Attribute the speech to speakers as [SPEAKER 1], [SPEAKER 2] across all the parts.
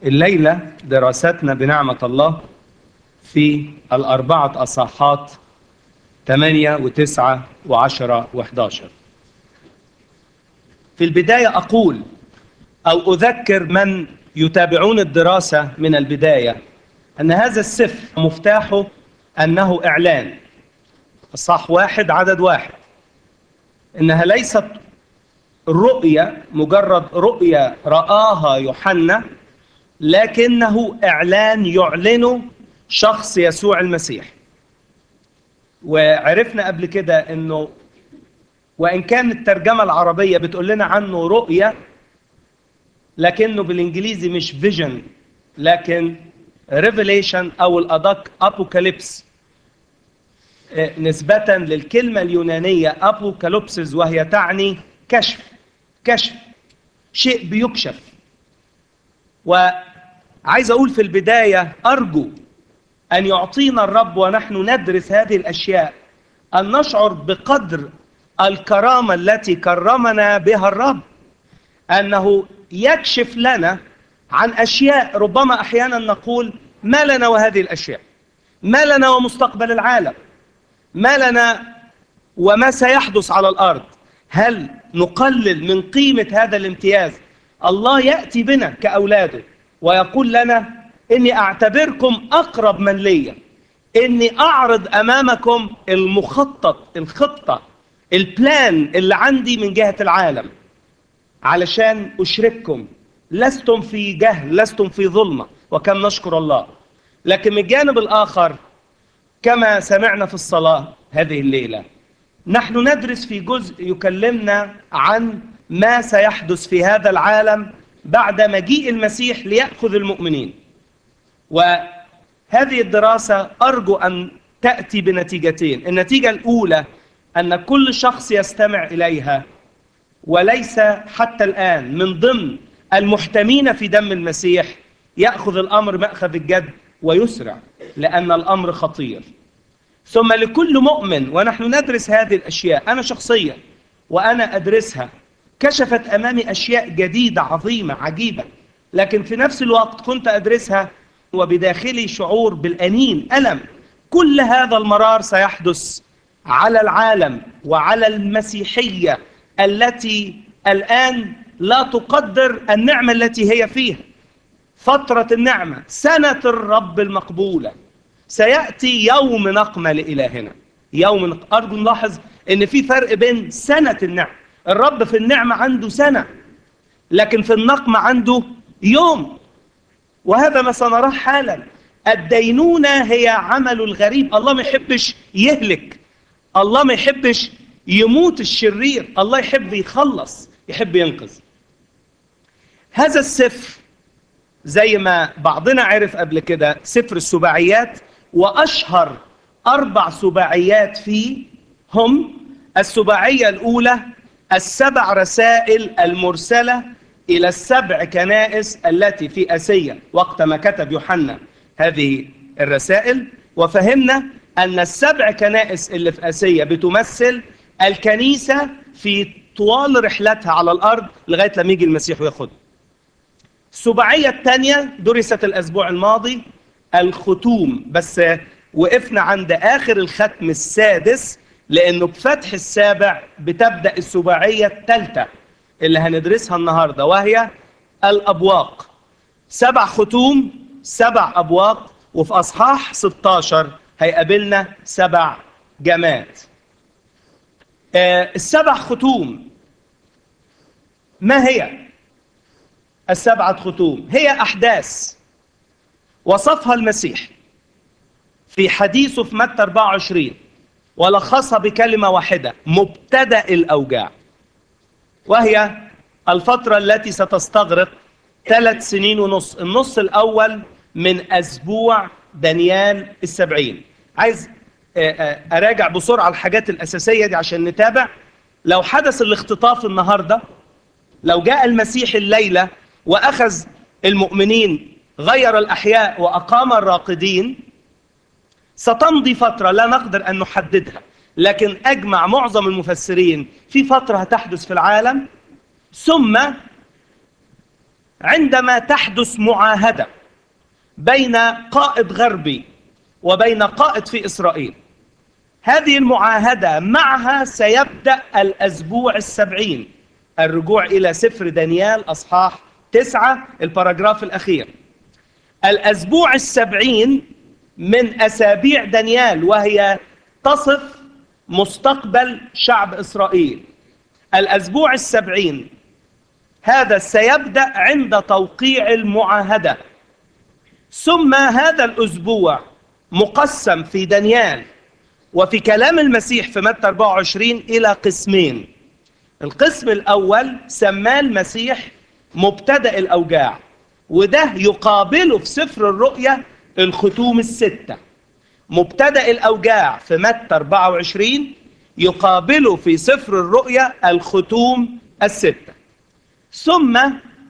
[SPEAKER 1] الليلة دراستنا بنعمة الله في الأربعة أصحات 8 و9 و10 و11 في البداية أقول أو أذكر من يتابعون الدراسة من البداية أن هذا السفر مفتاحه أنه إعلان الصح واحد عدد واحد إنها ليست رؤية مجرد رؤية رآها يوحنا لكنه إعلان يعلنه شخص يسوع المسيح وعرفنا قبل كده انه وان كان الترجمه العربيه بتقول لنا عنه رؤيه لكنه بالانجليزي مش فيجن لكن ريفيليشن او الادق ابوكاليبس نسبة للكلمة اليونانية أبوكاليبسز وهي تعني كشف كشف شيء بيكشف وعايز أقول في البداية أرجو أن يعطينا الرب ونحن ندرس هذه الأشياء أن نشعر بقدر الكرامة التي كرمنا بها الرب أنه يكشف لنا عن أشياء ربما أحيانا نقول ما لنا وهذه الأشياء ما لنا ومستقبل العالم ما لنا وما سيحدث على الأرض هل نقلل من قيمة هذا الامتياز الله يأتي بنا كأولاده ويقول لنا إني أعتبركم أقرب من لي إني أعرض أمامكم المخطط الخطة البلان اللي عندي من جهة العالم علشان أشرككم لستم في جهل لستم في ظلمة وكم نشكر الله لكن من الجانب الآخر كما سمعنا في الصلاة هذه الليلة نحن ندرس في جزء يكلمنا عن ما سيحدث في هذا العالم بعد مجيء المسيح ليأخذ المؤمنين وهذه الدراسة أرجو أن تأتي بنتيجتين النتيجة الأولى أن كل شخص يستمع إليها وليس حتى الآن من ضمن المحتمين في دم المسيح يأخذ الأمر مأخذ الجد ويسرع لأن الأمر خطير ثم لكل مؤمن ونحن ندرس هذه الأشياء أنا شخصيا وأنا أدرسها كشفت أمامي أشياء جديدة عظيمة عجيبة لكن في نفس الوقت كنت أدرسها وبداخلي شعور بالأنين ألم كل هذا المرار سيحدث على العالم وعلى المسيحية التي الآن لا تقدر النعمة التي هي فيها فترة النعمة سنة الرب المقبولة سيأتي يوم نقمة لإلهنا يوم أرجو نلاحظ أن في فرق بين سنة النعمة الرب في النعمة عنده سنة لكن في النقمة عنده يوم وهذا ما سنراه حالا الدينونة هي عمل الغريب الله ما يحبش يهلك الله ما يحبش يموت الشرير الله يحب يخلص يحب ينقذ هذا السفر زي ما بعضنا عرف قبل كده سفر السباعيات وأشهر أربع سباعيات فيه هم السباعية الأولى السبع رسائل المرسلة إلى السبع كنائس التي في أسيا وقت ما كتب يوحنا هذه الرسائل وفهمنا أن السبع كنائس اللي في أسيا بتمثل الكنيسة في طوال رحلتها على الأرض لغاية لما يجي المسيح وياخدها السباعية الثانية درست الأسبوع الماضي الختوم بس وقفنا عند آخر الختم السادس لأنه بفتح السابع بتبدأ السباعية الثالثة اللي هندرسها النهاردة وهي الأبواق سبع ختوم سبع أبواق وفي أصحاح 16 هيقابلنا سبع جماد آه السبع ختوم ما هي؟ السبعة ختوم هي أحداث وصفها المسيح في حديثه في متى 24 ولخصها بكلمة واحدة مبتدأ الأوجاع وهي الفترة التي ستستغرق ثلاث سنين ونص النص الأول من أسبوع دانيال السبعين عايز أراجع بسرعة الحاجات الأساسية دي عشان نتابع لو حدث الاختطاف النهاردة لو جاء المسيح الليلة وأخذ المؤمنين غير الأحياء وأقام الراقدين ستمضي فترة لا نقدر أن نحددها لكن أجمع معظم المفسرين في فترة هتحدث في العالم ثم عندما تحدث معاهدة بين قائد غربي وبين قائد في إسرائيل هذه المعاهدة معها سيبدأ الأسبوع السبعين الرجوع إلى سفر دانيال أصحاح تسعة الباراجراف الأخير الأسبوع السبعين من أسابيع دانيال وهي تصف مستقبل شعب إسرائيل الأسبوع السبعين هذا سيبدأ عند توقيع المعاهدة ثم هذا الأسبوع مقسم في دانيال وفي كلام المسيح في متى 24 إلى قسمين القسم الأول سماه المسيح مبتدأ الأوجاع وده يقابله في سفر الرؤيا الختوم الستة مبتدأ الأوجاع في متى 24 يقابله في سفر الرؤيا الختوم الستة ثم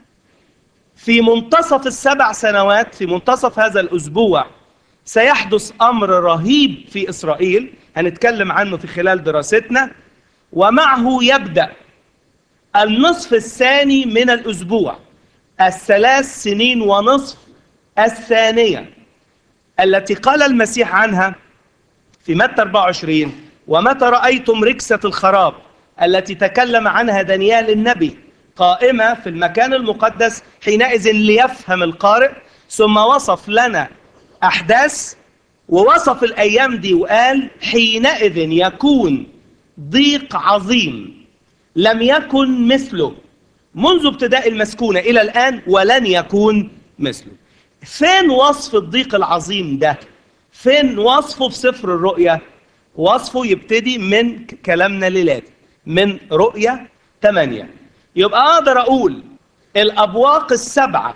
[SPEAKER 1] في منتصف السبع سنوات في منتصف هذا الأسبوع سيحدث أمر رهيب في إسرائيل هنتكلم عنه في خلال دراستنا ومعه يبدأ النصف الثاني من الأسبوع الثلاث سنين ونصف الثانية التي قال المسيح عنها في متى 24 ومتى رأيتم ركسة الخراب التي تكلم عنها دانيال النبي قائمة في المكان المقدس حينئذ ليفهم القارئ ثم وصف لنا أحداث ووصف الأيام دي وقال حينئذ يكون ضيق عظيم لم يكن مثله منذ ابتداء المسكونة إلى الآن ولن يكون مثله فين وصف الضيق العظيم ده فين وصفه في سفر الرؤيا وصفه يبتدي من كلامنا ليلات من رؤيا 8 يبقى أقدر أقول الأبواق السبعة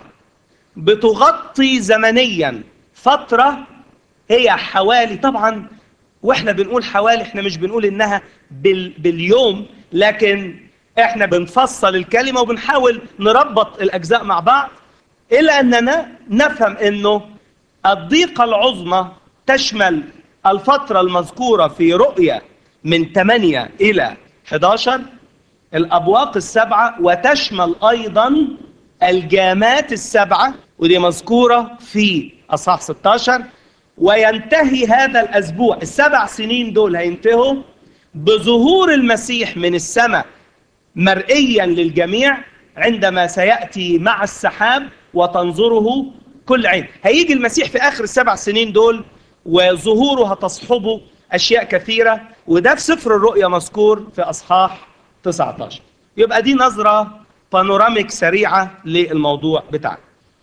[SPEAKER 1] بتغطي زمنيا فترة هي حوالي طبعا واحنا بنقول حوالي احنا مش بنقول انها بال باليوم لكن احنا بنفصل الكلمة وبنحاول نربط الاجزاء مع بعض الا اننا نفهم انه الضيقة العظمى تشمل الفترة المذكورة في رؤية من 8 الى 11 الابواق السبعة وتشمل ايضا الجامات السبعة ودي مذكورة في اصحاح 16 وينتهي هذا الأسبوع السبع سنين دول هينتهوا بظهور المسيح من السماء مرئيا للجميع عندما سيأتي مع السحاب وتنظره كل عين هيجي المسيح في آخر السبع سنين دول وظهوره هتصحبه أشياء كثيرة وده في سفر الرؤيا مذكور في أصحاح 19 يبقى دي نظرة بانوراميك سريعة للموضوع بتاعنا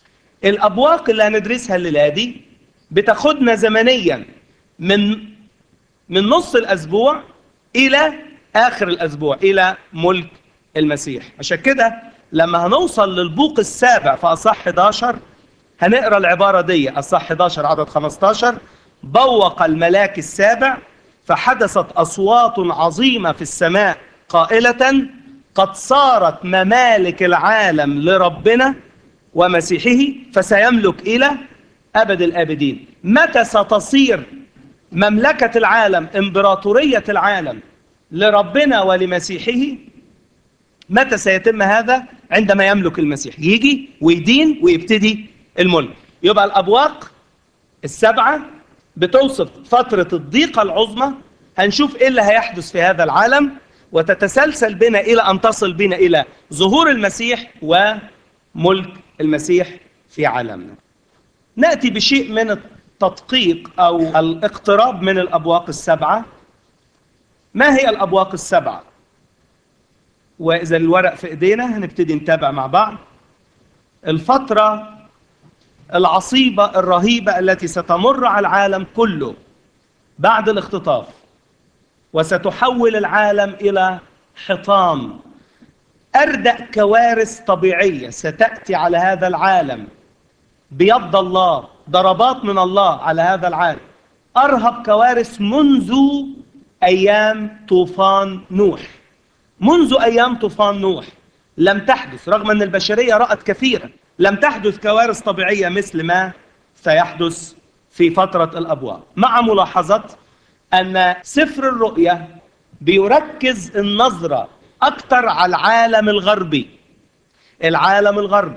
[SPEAKER 1] الأبواق اللي هندرسها الليلة دي بتاخدنا زمنيا من من نص الاسبوع الى اخر الاسبوع الى ملك المسيح عشان كده لما هنوصل للبوق السابع في اصح 11 هنقرا العباره دي اصح 11 عدد 15 بوق الملاك السابع فحدثت اصوات عظيمه في السماء قائله قد صارت ممالك العالم لربنا ومسيحه فسيملك الى أبد الآبدين متى ستصير مملكة العالم إمبراطورية العالم لربنا ولمسيحه متى سيتم هذا عندما يملك المسيح يجي ويدين ويبتدي الملك يبقى الأبواق السبعة بتوصف فترة الضيقة العظمى هنشوف إيه اللي هيحدث في هذا العالم وتتسلسل بنا إلى أن تصل بنا إلى ظهور المسيح وملك المسيح في عالمنا نأتي بشيء من التدقيق أو الاقتراب من الأبواق السبعة ما هي الأبواق السبعة؟ وإذا الورق في إيدينا هنبتدي نتابع مع بعض الفترة العصيبة الرهيبة التي ستمر على العالم كله بعد الاختطاف وستحول العالم إلى حطام أردأ كوارث طبيعية ستأتي على هذا العالم بيد الله ضربات من الله على هذا العالم أرهب كوارث منذ أيام طوفان نوح منذ أيام طوفان نوح لم تحدث رغم أن البشرية رأت كثيرا لم تحدث كوارث طبيعية مثل ما سيحدث في فترة الأبواب مع ملاحظة أن سفر الرؤيا بيركز النظرة أكثر على العالم الغربي العالم الغربي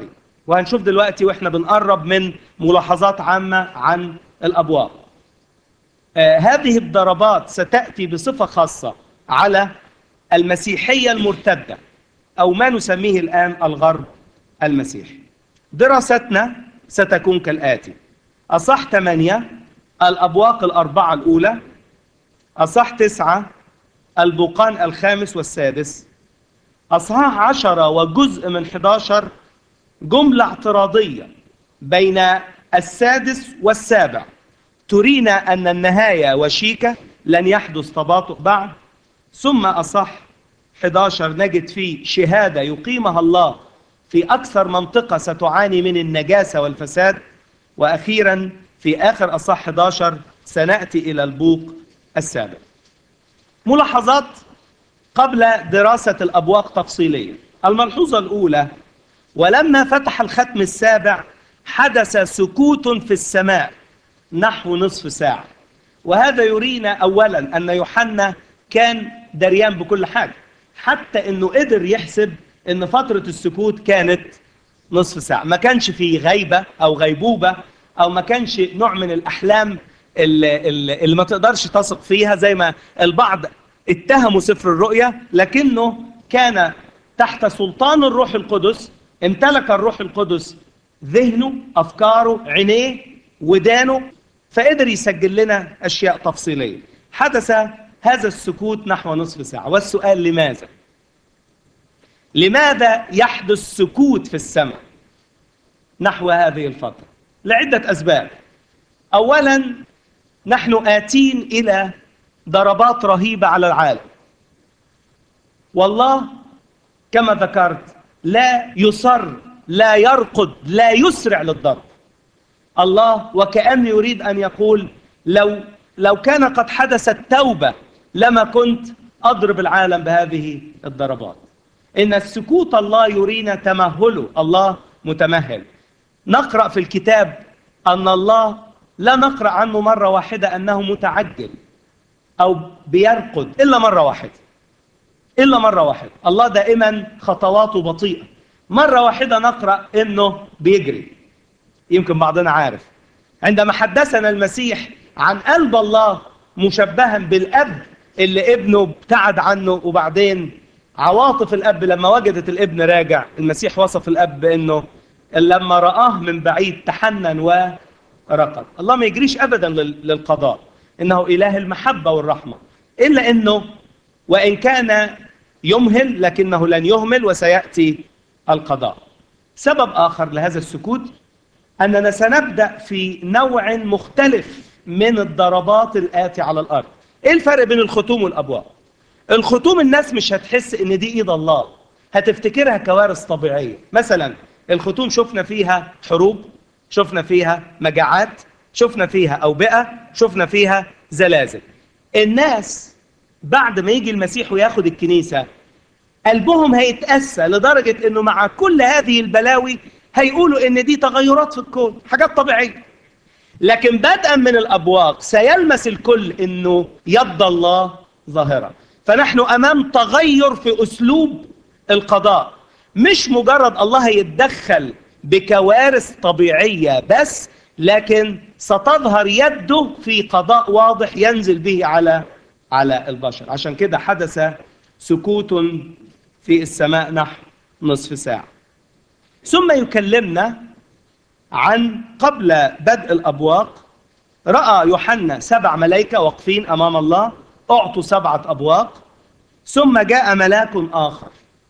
[SPEAKER 1] وهنشوف دلوقتي واحنا بنقرب من ملاحظات عامة عن الأبواب آه هذه الضربات ستأتي بصفة خاصة على المسيحية المرتدة أو ما نسميه الآن الغرب المسيحي دراستنا ستكون كالآتي أصح ثمانية الأبواق الأربعة الأولى أصح تسعة البقان الخامس والسادس أصحاح عشرة وجزء من 11 جملة اعتراضية بين السادس والسابع ترينا أن النهاية وشيكة لن يحدث تباطؤ بعد ثم أصح 11 نجد فيه شهادة يقيمها الله في أكثر منطقة ستعاني من النجاسة والفساد وأخيرا في آخر أصح 11 سنأتي إلى البوق السابع ملاحظات قبل دراسة الأبواق تفصيليا الملحوظة الأولى ولما فتح الختم السابع حدث سكوت في السماء نحو نصف ساعة وهذا يرينا أولا أن يوحنا كان دريان بكل حاجة حتى أنه قدر يحسب أن فترة السكوت كانت نصف ساعة ما كانش في غيبة أو غيبوبة أو ما كانش نوع من الأحلام اللي, اللي ما تقدرش تثق فيها زي ما البعض اتهموا سفر الرؤيا لكنه كان تحت سلطان الروح القدس امتلك الروح القدس ذهنه أفكاره عينيه ودانه فقدر يسجل لنا أشياء تفصيلية حدث هذا السكوت نحو نصف ساعة والسؤال لماذا؟ لماذا يحدث سكوت في السماء نحو هذه الفترة؟ لعدة أسباب أولا نحن آتين إلى ضربات رهيبة على العالم والله كما ذكرت لا يصر لا يرقد لا يسرع للضرب الله وكأنه يريد أن يقول لو لو كان قد حدثت توبة لما كنت أضرب العالم بهذه الضربات إن السكوت الله يرينا تمهله الله متمهل نقرأ في الكتاب أن الله لا نقرأ عنه مرة واحدة أنه متعجل أو بيرقد إلا مرة واحدة إلا مرة واحدة الله دائما خطواته بطيئة مرة واحدة نقرأ إنه بيجري يمكن بعضنا عارف عندما حدثنا المسيح عن قلب الله مشبها بالأب اللي ابنه ابتعد عنه وبعدين عواطف الأب لما وجدت الابن راجع المسيح وصف الأب بأنه لما رآه من بعيد تحنن ورقد الله ما يجريش أبدا للقضاء إنه إله المحبة والرحمة إلا أنه وإن كان يمهل لكنه لن يهمل وسيأتي القضاء سبب آخر لهذا السكوت أننا سنبدأ في نوع مختلف من الضربات الآتي على الأرض إيه الفرق بين الختوم والأبواب الختوم الناس مش هتحس إن دي إيد الله هتفتكرها كوارث طبيعية مثلا الختوم شفنا فيها حروب شفنا فيها مجاعات شفنا فيها أوبئة شفنا فيها زلازل الناس بعد ما يجي المسيح وياخد الكنيسة قلبهم هيتأسى لدرجة انه مع كل هذه البلاوي هيقولوا ان دي تغيرات في الكون حاجات طبيعية لكن بدءا من الأبواق سيلمس الكل انه يد الله ظاهرة فنحن أمام تغير في أسلوب القضاء مش مجرد الله هيتدخل بكوارث طبيعية بس لكن ستظهر يده في قضاء واضح ينزل به على على البشر عشان كده حدث سكوت في السماء نحو نصف ساعة ثم يكلمنا عن قبل بدء الأبواق رأى يوحنا سبع ملائكة واقفين أمام الله أعطوا سبعة أبواق ثم جاء ملاك آخر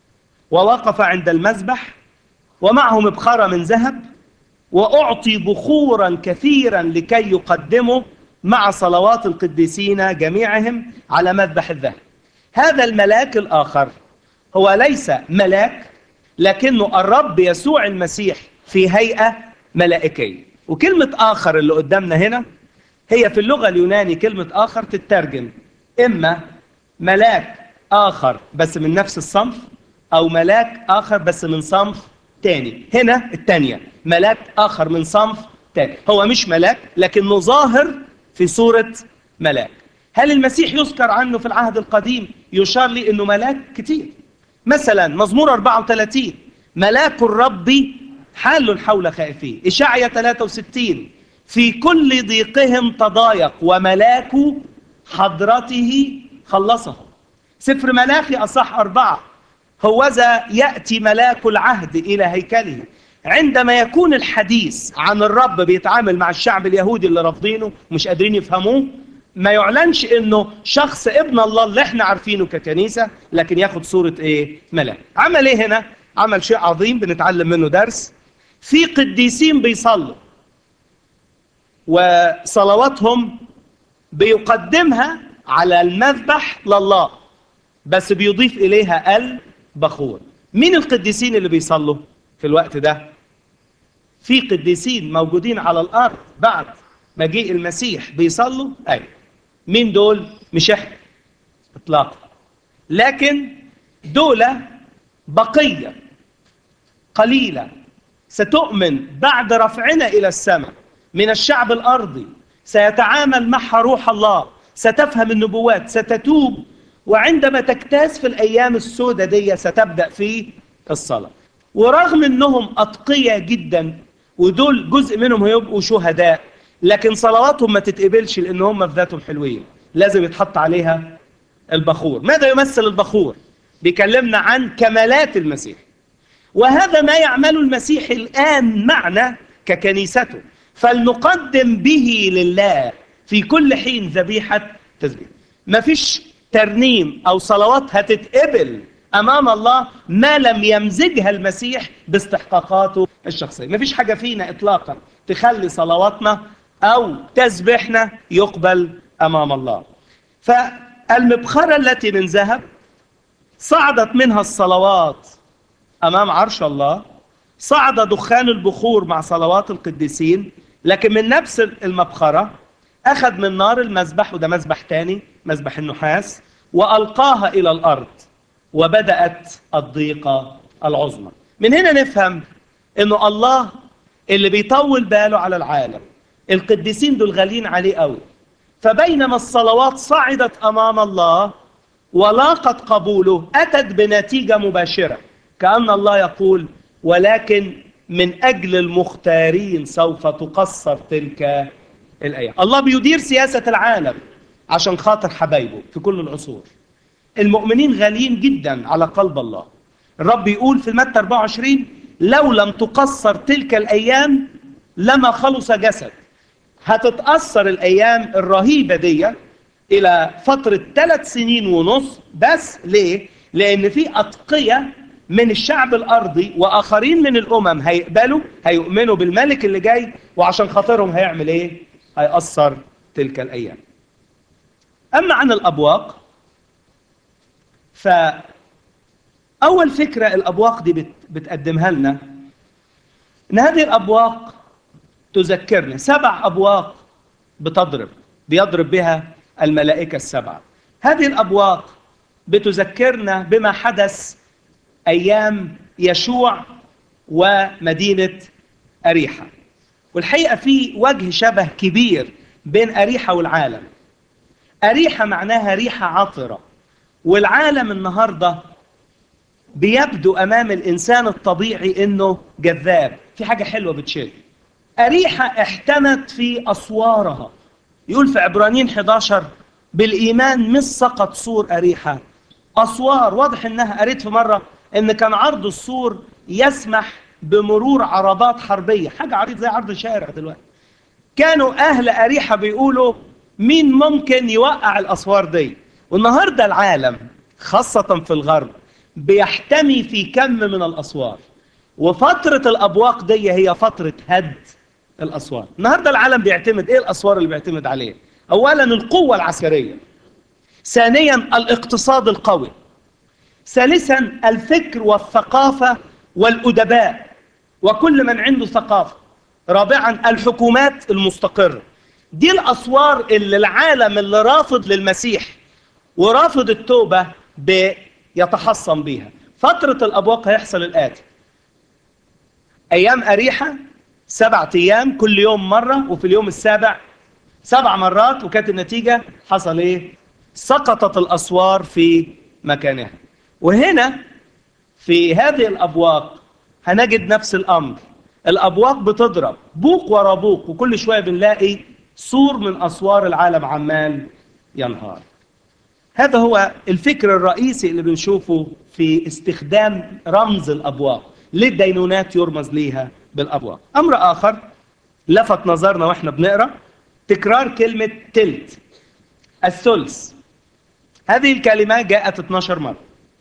[SPEAKER 1] ووقف عند المذبح ومعه مبخرة من ذهب وأعطي بخورا كثيرا لكي يقدمه مع صلوات القديسين جميعهم على مذبح الذهب هذا الملاك الآخر هو ليس ملاك لكنه الرب يسوع المسيح في هيئة ملائكية وكلمة آخر اللي قدامنا هنا هي في اللغة اليوناني كلمة آخر تترجم إما ملاك آخر بس من نفس الصنف أو ملاك آخر بس من صنف تاني هنا التانية ملاك آخر من صنف تاني هو مش ملاك لكنه ظاهر في صورة ملاك هل المسيح يذكر عنه في العهد القديم يشار لي أنه ملاك كتير مثلا مزمور 34 ملاك الرب حال حول خائفين إشعيا 63 في كل ضيقهم تضايق وملاك حضرته خلصه سفر ملاخي أصح أربعة هوذا يأتي ملاك العهد إلى هيكله عندما يكون الحديث عن الرب بيتعامل مع الشعب اليهودي اللي رافضينه مش قادرين يفهموه ما يعلنش انه شخص ابن الله اللي احنا عارفينه ككنيسة لكن ياخد صورة ايه ملاك عمل ايه هنا عمل شيء عظيم بنتعلم منه درس في قديسين بيصلوا وصلواتهم بيقدمها على المذبح لله بس بيضيف إليها البخور مين القديسين اللي بيصلوا في الوقت ده في قديسين موجودين على الأرض بعد مجيء المسيح بيصلوا أي مين دول مش احنا اطلاقا لكن دول بقية قليلة ستؤمن بعد رفعنا إلى السماء من الشعب الأرضي سيتعامل معها روح الله ستفهم النبوات ستتوب وعندما تجتاز في الأيام السوداء دي ستبدأ في الصلاة ورغم أنهم أتقياء جدا ودول جزء منهم هيبقوا شهداء لكن صلواتهم ما تتقبلش لأن هم في ذاتهم حلوين لازم يتحط عليها البخور ماذا يمثل البخور؟ بيكلمنا عن كمالات المسيح وهذا ما يعمله المسيح الآن معنا ككنيسته فلنقدم به لله في كل حين ذبيحة تسبيح ما فيش ترنيم أو صلوات هتتقبل أمام الله ما لم يمزجها المسيح باستحقاقاته الشخصية ما فيش حاجة فينا إطلاقا تخلي صلواتنا أو تسبيحنا يقبل أمام الله فالمبخرة التي من ذهب صعدت منها الصلوات أمام عرش الله صعد دخان البخور مع صلوات القديسين لكن من نفس المبخرة أخذ من نار المذبح وده مذبح تاني مذبح النحاس وألقاها إلى الأرض وبدأت الضيقة العظمى من هنا نفهم أنه الله اللي بيطول باله على العالم القديسين دول غاليين عليه قوي فبينما الصلوات صعدت أمام الله ولاقت قبوله أتت بنتيجة مباشرة كأن الله يقول ولكن من أجل المختارين سوف تقصر تلك الأيام الله بيدير سياسة العالم عشان خاطر حبايبه في كل العصور المؤمنين غاليين جدا على قلب الله الرب يقول في متى 24 لو لم تقصر تلك الأيام لما خلص جسد هتتأثر الأيام الرهيبة دي إلى فترة ثلاث سنين ونص بس ليه؟ لأن في أتقية من الشعب الأرضي وآخرين من الأمم هيقبلوا هيؤمنوا بالملك اللي جاي وعشان خاطرهم هيعمل إيه؟ هيأثر تلك الأيام أما عن الأبواق فأول فكرة الأبواق دي بت... بتقدمها لنا إن هذه الأبواق تذكرنا سبع أبواق بتضرب بيضرب بها الملائكة السبعة هذه الأبواق بتذكرنا بما حدث أيام يشوع ومدينة أريحة والحقيقة في وجه شبه كبير بين أريحة والعالم أريحة معناها ريحة عطرة والعالم النهاردة بيبدو أمام الإنسان الطبيعي إنه جذاب في حاجة حلوة بتشد أريحة احتمت في أسوارها يقول في عبرانيين 11 بالإيمان مش سقط سور أريحة أسوار واضح إنها قريت في مرة إن كان عرض السور يسمح بمرور عربات حربية حاجة عريض زي عرض الشارع دلوقتي كانوا أهل أريحة بيقولوا مين ممكن يوقع الأسوار دي والنهاردة العالم خاصة في الغرب بيحتمي في كم من الأسوار وفترة الأبواق دي هي فترة هد الأسوار النهاردة العالم بيعتمد إيه الأسوار اللي بيعتمد عليه أولا القوة العسكرية ثانيا الاقتصاد القوي ثالثا الفكر والثقافة والأدباء وكل من عنده ثقافة رابعا الحكومات المستقرة دي الأسوار اللي العالم اللي رافض للمسيح ورافض التوبة بيتحصن بيها فترة الأبواق هيحصل الآتي أيام أريحة سبعة أيام كل يوم مرة وفي اليوم السابع سبع مرات وكانت النتيجة حصل إيه؟ سقطت الأسوار في مكانها وهنا في هذه الأبواق هنجد نفس الأمر الابواق بتضرب بوق ورا بوق وكل شويه بنلاقي سور من اسوار العالم عمال ينهار هذا هو الفكر الرئيسي اللي بنشوفه في استخدام رمز الابواق ليه الدينونات يرمز ليها بالابواق امر اخر لفت نظرنا واحنا بنقرا تكرار كلمه تلت الثلث هذه الكلمه جاءت 12 مره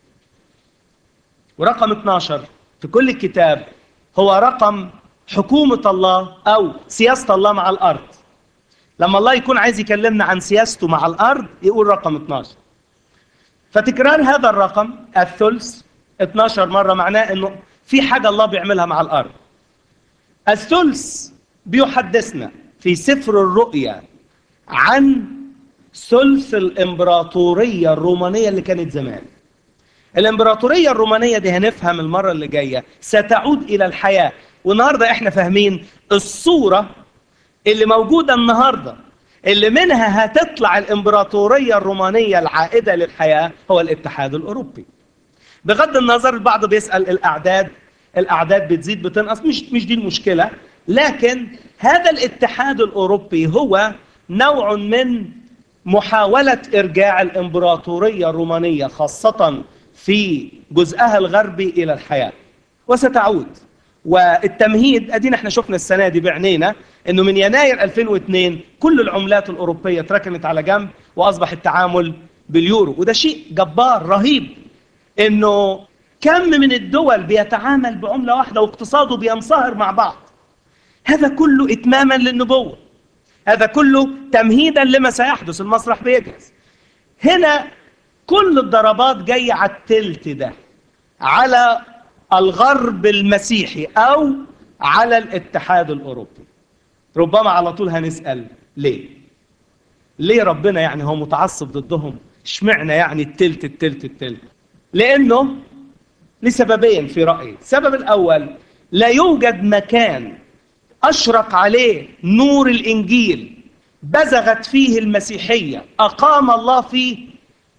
[SPEAKER 1] ورقم 12 في كل الكتاب هو رقم حكومة الله أو سياسة الله مع الأرض لما الله يكون عايز يكلمنا عن سياسته مع الأرض يقول رقم 12 فتكرار هذا الرقم الثلث 12 مرة معناه أنه في حاجة الله بيعملها مع الأرض الثلث بيحدثنا في سفر الرؤيا عن ثلث الإمبراطورية الرومانية اللي كانت زمان الامبراطوريه الرومانيه دي هنفهم المره اللي جايه ستعود الى الحياه والنهارده احنا فاهمين الصوره اللي موجوده النهارده اللي منها هتطلع الامبراطوريه الرومانيه العائده للحياه هو الاتحاد الاوروبي بغض النظر البعض بيسال الاعداد الاعداد بتزيد بتنقص مش مش دي المشكله لكن هذا الاتحاد الاوروبي هو نوع من محاوله ارجاع الامبراطوريه الرومانيه خاصه في جزءها الغربي الى الحياه وستعود والتمهيد ادينا احنا شفنا السنه دي بعينينا انه من يناير 2002 كل العملات الاوروبيه اتركنت على جنب واصبح التعامل باليورو وده شيء جبار رهيب انه كم من الدول بيتعامل بعمله واحده واقتصاده بينصهر مع بعض هذا كله اتماما للنبوه هذا كله تمهيدا لما سيحدث المسرح بيجهز هنا كل الضربات جاية على التلت ده على الغرب المسيحي أو على الاتحاد الأوروبي ربما على طول هنسأل ليه ليه ربنا يعني هو متعصب ضدهم اشمعنى يعني التلت التلت التلت لأنه لسببين في رأيي السبب الأول لا يوجد مكان أشرق عليه نور الإنجيل بزغت فيه المسيحية أقام الله فيه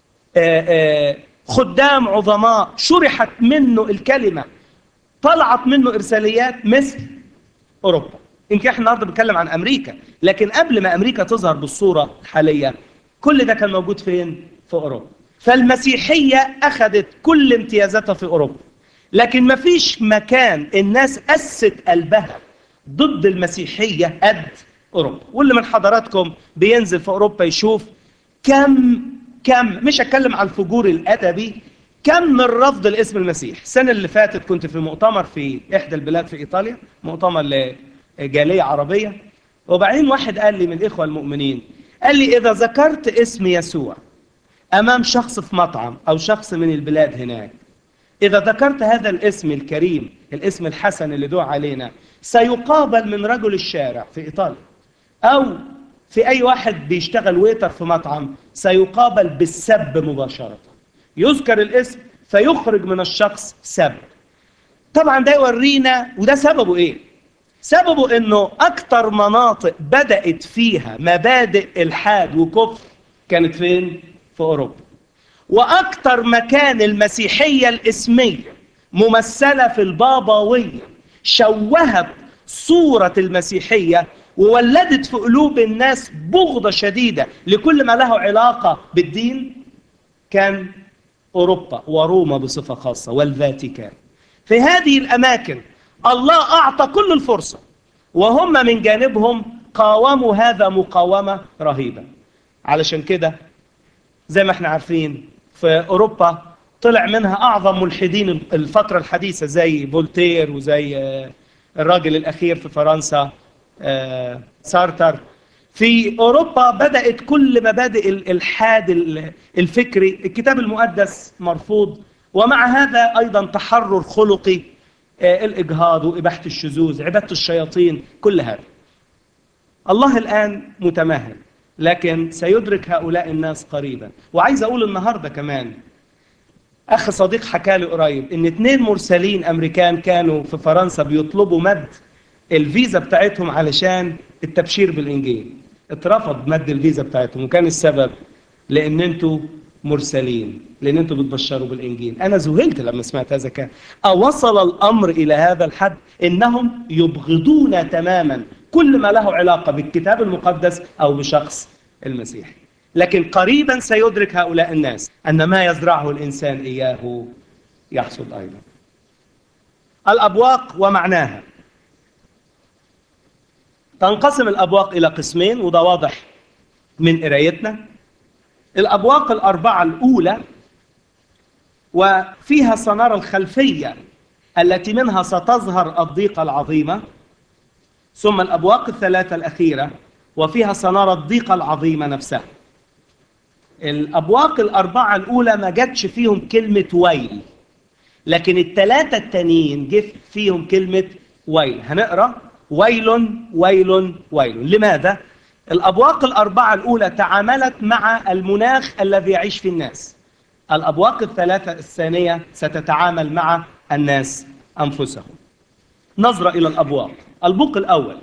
[SPEAKER 1] خدام عظماء شرحت منه الكلمة طلعت منه إرساليات مثل أوروبا يمكن احنا النهارده بنتكلم عن أمريكا لكن قبل ما أمريكا تظهر بالصورة الحالية كل ده كان موجود فين؟ في أوروبا فالمسيحية أخذت كل امتيازاتها في أوروبا لكن ما فيش مكان الناس أست قلبها ضد المسيحية قد أوروبا واللي من حضراتكم بينزل في أوروبا يشوف كم كم مش هتكلم عن الفجور الادبي كم من رفض الاسم المسيح السنه اللي فاتت كنت في مؤتمر في احدى البلاد في ايطاليا مؤتمر لجاليه عربيه وبعدين واحد قال لي من الاخوه المؤمنين قال لي اذا ذكرت اسم يسوع امام شخص في مطعم او شخص من البلاد هناك اذا ذكرت هذا الاسم الكريم الاسم الحسن اللي دعا علينا سيقابل من رجل الشارع في ايطاليا او في أي واحد بيشتغل ويتر في مطعم سيقابل بالسب مباشرة يذكر الاسم فيخرج من الشخص سب طبعا ده يورينا وده سببه ايه سببه انه اكتر مناطق بدأت فيها مبادئ الحاد وكفر كانت فين في اوروبا واكتر مكان المسيحية الاسمية ممثلة في البابوية شوهت صورة المسيحية وولدت في قلوب الناس بغضة شديدة لكل ما له علاقة بالدين كان أوروبا وروما بصفة خاصة والفاتيكان في هذه الأماكن الله أعطى كل الفرصة وهم من جانبهم قاوموا هذا مقاومة رهيبة علشان كده زي ما احنا عارفين في أوروبا طلع منها أعظم ملحدين الفترة الحديثة زي فولتير وزي الراجل الأخير في فرنسا سارتر في أوروبا بدأت كل مبادئ الإلحاد الفكري الكتاب المقدس مرفوض ومع هذا أيضا تحرر خلقي الإجهاض وإباحة الشذوذ عبادة الشياطين كل هذا الله الآن متمهل لكن سيدرك هؤلاء الناس قريبا وعايز أقول النهاردة كمان أخ صديق حكى لي قريب إن اتنين مرسلين أمريكان كانوا في فرنسا بيطلبوا مد الفيزا بتاعتهم علشان التبشير بالإنجيل اترفض مد الفيزا بتاعتهم وكان السبب لأن انتوا مرسلين لان انتم بتبشروا بالانجيل انا ذهلت لما سمعت هذا كان اوصل الامر الى هذا الحد انهم يبغضون تماما كل ما له علاقه بالكتاب المقدس او بشخص المسيح لكن قريبا سيدرك هؤلاء الناس ان ما يزرعه الانسان اياه يحصد ايضا الابواق ومعناها تنقسم الابواق الى قسمين وده واضح من قرايتنا الابواق الاربعه الاولى وفيها سنرى الخلفيه التي منها ستظهر الضيقه العظيمه ثم الابواق الثلاثه الاخيره وفيها سنرى الضيقه العظيمه نفسها الابواق الاربعه الاولى ما جاتش فيهم كلمه ويل لكن الثلاثه التانيين جه فيهم كلمه ويل هنقرا ويل ويل ويل لماذا الابواق الاربعه الاولى تعاملت مع المناخ الذي يعيش فيه الناس الابواق الثلاثه الثانيه ستتعامل مع الناس انفسهم نظره الى الابواق البوق الاول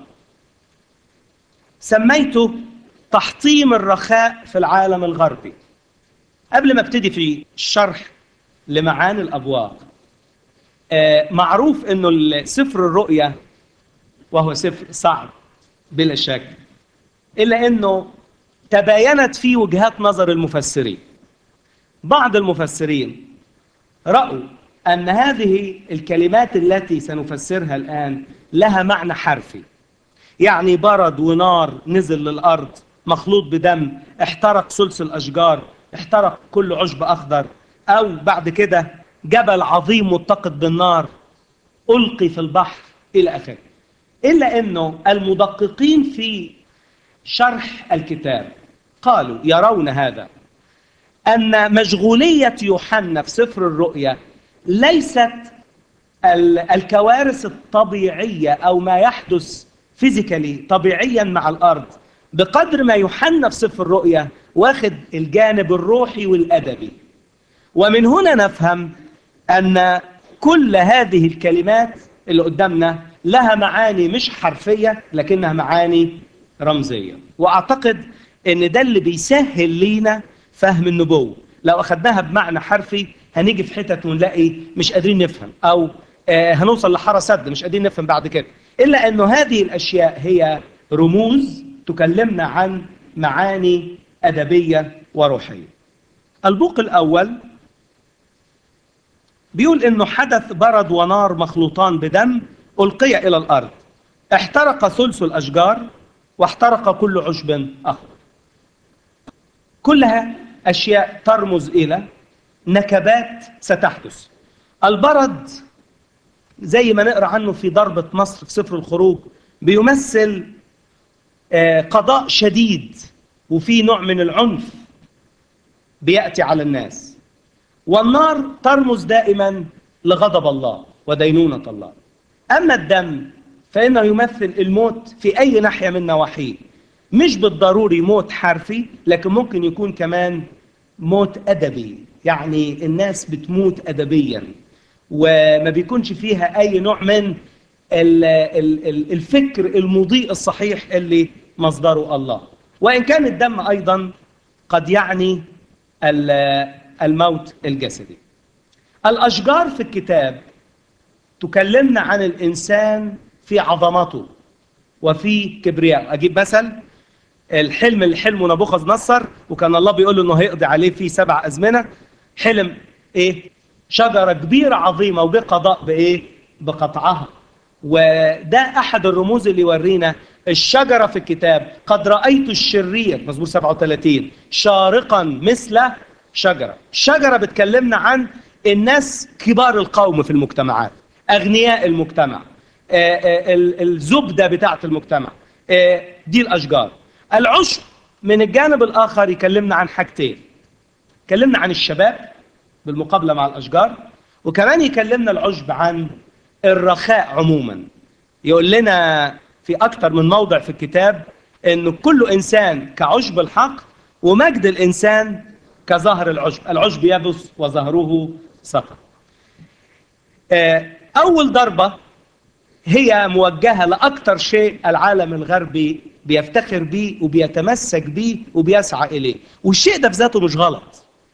[SPEAKER 1] سميته تحطيم الرخاء في العالم الغربي قبل ما ابتدي في الشرح لمعاني الابواق آه معروف انه سفر الرؤيا وهو سفر صعب بلا شك الا انه تباينت فيه وجهات نظر المفسرين بعض المفسرين راوا ان هذه الكلمات التي سنفسرها الان لها معنى حرفي يعني برد ونار نزل للارض مخلوط بدم احترق ثلث الاشجار احترق كل عشب اخضر او بعد كده جبل عظيم متقد بالنار القي في البحر الى اخره الا انه المدققين في شرح الكتاب قالوا يرون هذا ان مشغوليه يوحنا في سفر الرؤيا ليست الكوارث الطبيعيه او ما يحدث فيزيكالي طبيعيا مع الارض بقدر ما يوحنا في سفر الرؤيا واخد الجانب الروحي والادبي ومن هنا نفهم ان كل هذه الكلمات اللي قدامنا لها معاني مش حرفيه لكنها معاني رمزيه واعتقد ان ده اللي بيسهل لينا فهم النبوه لو اخدناها بمعنى حرفي هنيجي في حتت ونلاقي مش قادرين نفهم او آه هنوصل لحاره سد مش قادرين نفهم بعد كده الا انه هذه الاشياء هي رموز تكلمنا عن معاني ادبيه وروحيه البوق الاول بيقول انه حدث برد ونار مخلوطان بدم القي الى الارض احترق ثلث الاشجار واحترق كل عشب اخر كلها اشياء ترمز الى نكبات ستحدث البرد زي ما نقرا عنه في ضربه مصر في سفر الخروج بيمثل قضاء شديد وفي نوع من العنف بياتي على الناس والنار ترمز دائما لغضب الله ودينونه الله اما الدم فانه يمثل الموت في اي ناحيه من نواحيه مش بالضروري موت حرفي لكن ممكن يكون كمان موت ادبي يعني الناس بتموت ادبيا وما بيكونش فيها اي نوع من الفكر المضيء الصحيح اللي مصدره الله وان كان الدم ايضا قد يعني الموت الجسدي الاشجار في الكتاب تكلمنا عن الانسان في عظمته وفي كبرياء اجيب مثل الحلم اللي حلمه نبوخذ نصر وكان الله بيقول له انه هيقضي عليه في سبع ازمنه حلم ايه شجره كبيره عظيمه وجه قضاء بايه بقطعها وده احد الرموز اللي يورينا الشجره في الكتاب قد رايت الشرير مزمور 37 شارقا مثل شجره الشجره بتكلمنا عن الناس كبار القوم في المجتمعات اغنياء المجتمع الزبده بتاعه المجتمع دي الاشجار العشب من الجانب الاخر يكلمنا عن حاجتين يكلمنا عن الشباب بالمقابله مع الاشجار وكمان يكلمنا العشب عن الرخاء عموما يقول لنا في اكثر من موضع في الكتاب ان كل انسان كعشب الحق ومجد الانسان كظهر العشب العشب يبس وظهره سقط اول ضربه هي موجهه لاكثر شيء العالم الغربي بيفتخر بيه وبيتمسك بيه وبيسعى اليه والشيء ده في ذاته مش غلط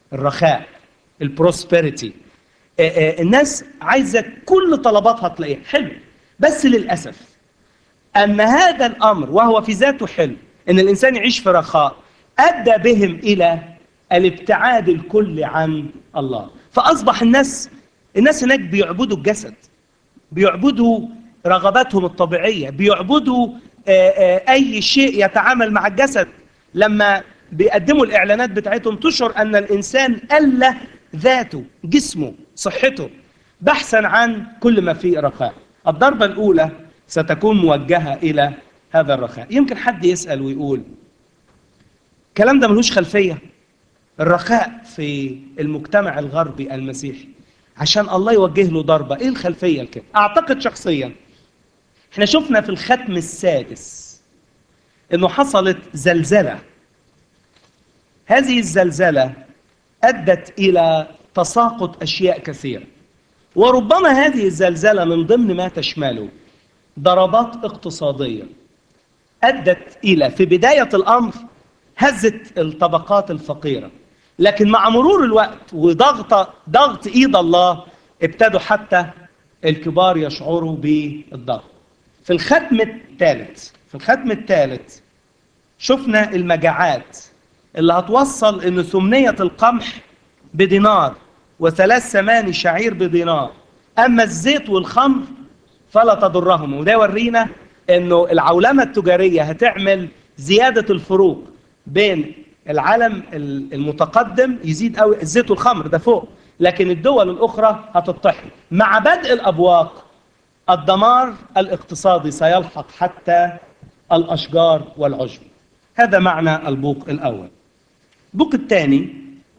[SPEAKER 1] الرخاء البروسبريتي الناس عايزة كل طلباتها تلاقيها حلو بس للأسف أن هذا الأمر وهو في ذاته حلو أن الإنسان يعيش في رخاء أدى بهم إلى الابتعاد الكلي عن الله فأصبح الناس الناس هناك بيعبدوا الجسد بيعبدوا رغباتهم الطبيعية بيعبدوا أي شيء يتعامل مع الجسد لما بيقدموا الإعلانات بتاعتهم تشعر أن الإنسان أله ذاته جسمه صحته بحثا عن كل ما فيه رخاء الضربة الأولى ستكون موجهة إلى هذا الرخاء يمكن حد يسأل ويقول الكلام ده ملوش خلفية الرخاء في المجتمع الغربي المسيحي عشان الله يوجه له ضربة ايه الخلفية لكده اعتقد شخصيا احنا شفنا في الختم السادس انه حصلت زلزلة هذه الزلزلة ادت الى تساقط اشياء كثيرة وربما هذه الزلزلة من ضمن ما تشمله ضربات اقتصادية ادت الى في بداية الامر هزت الطبقات الفقيرة لكن مع مرور الوقت وضغط ضغط ايد الله ابتدوا حتى الكبار يشعروا بالضغط في الختم الثالث في الختم الثالث شفنا المجاعات اللي هتوصل ان ثمنية القمح بدينار وثلاث ثماني شعير بدينار اما الزيت والخمر فلا تضرهم وده يورينا انه العولمة التجارية هتعمل زيادة الفروق بين العالم المتقدم يزيد قوي الزيت والخمر ده فوق لكن الدول الاخرى هتطحن مع بدء الابواق الدمار الاقتصادي سيلحق حتى الاشجار والعشب هذا معنى البوق الاول البوق الثاني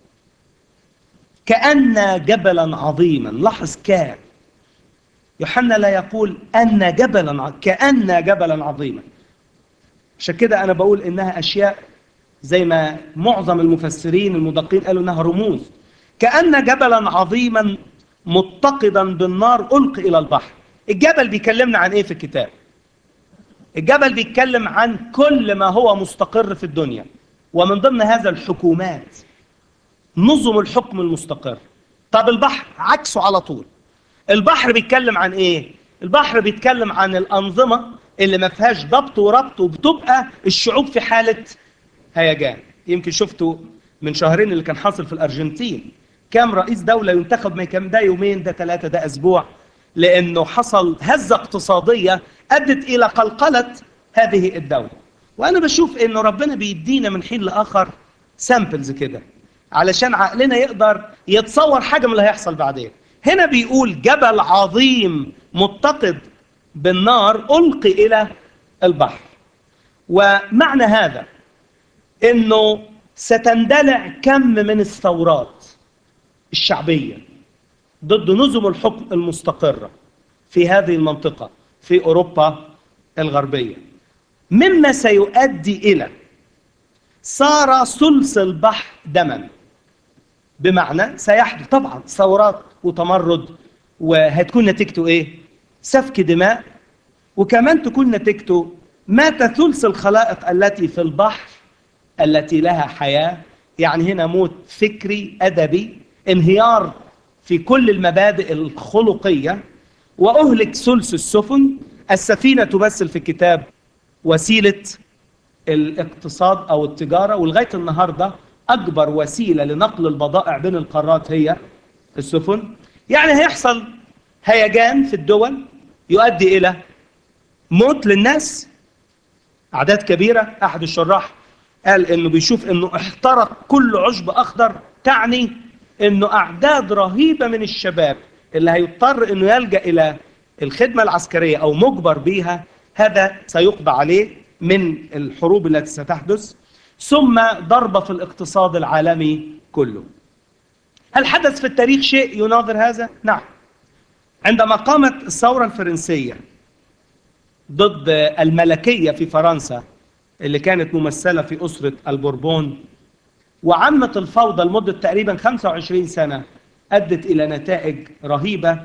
[SPEAKER 1] كأن جبلا عظيما لاحظ كان يوحنا لا يقول أن جبلا كأن جبلا عظيما عشان كده أنا بقول إنها أشياء زي ما معظم المفسرين المدقين قالوا انها رموز كأن جبلا عظيما متقدا بالنار ألقي إلى البحر الجبل بيكلمنا عن إيه في الكتاب الجبل بيتكلم عن كل ما هو مستقر في الدنيا ومن ضمن هذا الحكومات نظم الحكم المستقر طب البحر عكسه على طول البحر بيتكلم عن ايه البحر بيتكلم عن الأنظمة اللي ما فيهاش ضبط وربط وبتبقى الشعوب في حالة هيجان يمكن شفتوا من شهرين اللي كان حاصل في الأرجنتين كام رئيس دولة ينتخب ما كان ده يومين ده ثلاثة ده أسبوع لأنه حصل هزة اقتصادية أدت إلى قلقلة هذه الدولة وأنا بشوف إنه ربنا بيدينا من حين لآخر سامبلز كده علشان عقلنا يقدر يتصور حاجة من اللي هيحصل بعدين هنا بيقول جبل عظيم متقد بالنار ألقي إلى البحر ومعنى هذا انه ستندلع كم من الثورات الشعبية ضد نظم الحكم المستقرة في هذه المنطقة في أوروبا الغربية مما سيؤدي إلى صار ثلث البحر دما بمعنى سيحدث طبعا ثورات وتمرد وهتكون نتيجته ايه سفك دماء وكمان تكون نتيجته مات ثلث الخلائق التي في البحر التي لها حياة يعني هنا موت فكري أدبي انهيار في كل المبادئ الخلقية وأهلك ثلث السفن السفينة تمثل في الكتاب وسيلة الاقتصاد أو التجارة ولغاية النهاردة أكبر وسيلة لنقل البضائع بين القارات هي السفن يعني هيحصل هيجان في الدول يؤدي إلى موت للناس أعداد كبيرة أحد الشراح قال انه بيشوف انه احترق كل عشب اخضر تعني انه اعداد رهيبه من الشباب اللي هيضطر انه يلجا الى الخدمه العسكريه او مجبر بيها هذا سيقضى عليه من الحروب التي ستحدث ثم ضربه في الاقتصاد العالمي كله. هل حدث في التاريخ شيء يناظر هذا؟ نعم. عندما قامت الثوره الفرنسيه ضد الملكيه في فرنسا اللي كانت ممثلة في أسرة البوربون وعمت الفوضى لمدة تقريبا 25 سنة أدت إلى نتائج رهيبة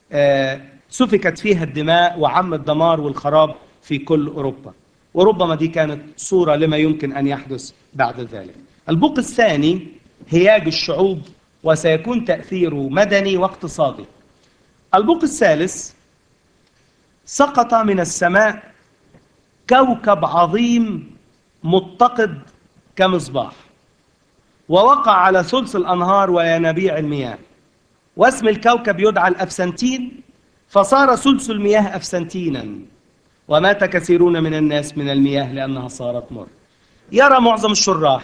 [SPEAKER 1] سفكت فيها الدماء وعم الدمار والخراب في كل أوروبا وربما دي كانت صورة لما يمكن أن يحدث بعد ذلك البوق الثاني هياج الشعوب وسيكون تأثيره مدني واقتصادي البوق الثالث سقط من السماء كوكب عظيم متقد كمصباح ووقع على ثلث الأنهار وينابيع المياه واسم الكوكب يدعى الأفسنتين فصار ثلث المياه أفسنتينا ومات كثيرون من الناس من المياه لأنها صارت مر يرى معظم الشراح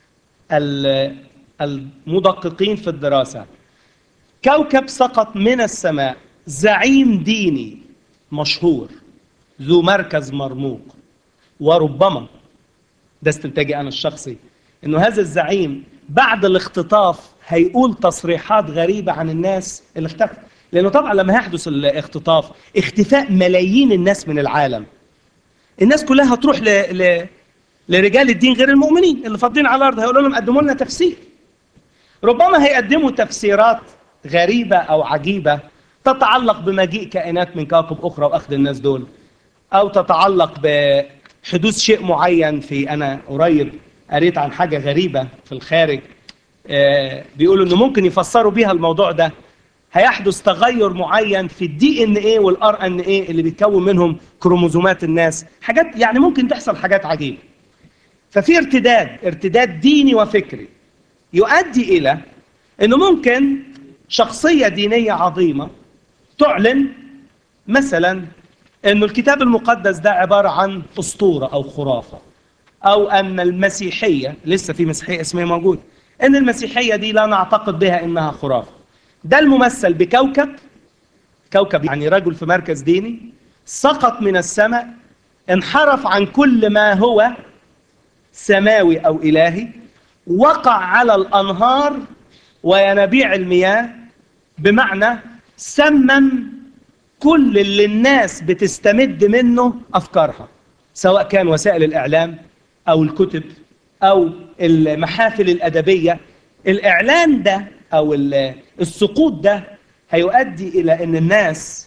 [SPEAKER 1] المدققين في الدراسة كوكب سقط من السماء زعيم ديني مشهور ذو مركز مرموق وربما ده استنتاجي أنا الشخصي إنه هذا الزعيم بعد الاختطاف هيقول تصريحات غريبة عن الناس اللي اختفت لأنه طبعا لما هيحدث الاختطاف اختفاء ملايين الناس من العالم الناس كلها هتروح ل... ل... لرجال الدين غير المؤمنين اللي فاضيين على الأرض هيقولوا لهم قدموا لنا تفسير ربما هيقدموا تفسيرات غريبة أو عجيبة تتعلق بمجيء كائنات من كواكب أخرى وأخذ الناس دول أو تتعلق بحدوث شيء معين في أنا قريب قريت عن حاجة غريبة في الخارج آه بيقولوا إنه ممكن يفسروا بيها الموضوع ده هيحدث تغير معين في الدي ان ايه والار ان ايه اللي بيتكون منهم كروموزومات الناس حاجات يعني ممكن تحصل حاجات عجيبه ففي ارتداد ارتداد ديني وفكري يؤدي الى انه ممكن شخصيه دينيه عظيمه تعلن مثلا انه الكتاب المقدس ده عباره عن اسطوره او خرافه او ان المسيحيه لسه في مسيحيه اسمها موجود ان المسيحيه دي لا نعتقد بها انها خرافه ده الممثل بكوكب كوكب يعني رجل في مركز ديني سقط من السماء انحرف عن كل ما هو سماوي او الهي وقع على الانهار وينابيع المياه بمعنى سمم كل اللي الناس بتستمد منه افكارها سواء كان وسائل الاعلام او الكتب او المحافل الادبيه الاعلان ده او السقوط ده هيؤدي الى ان الناس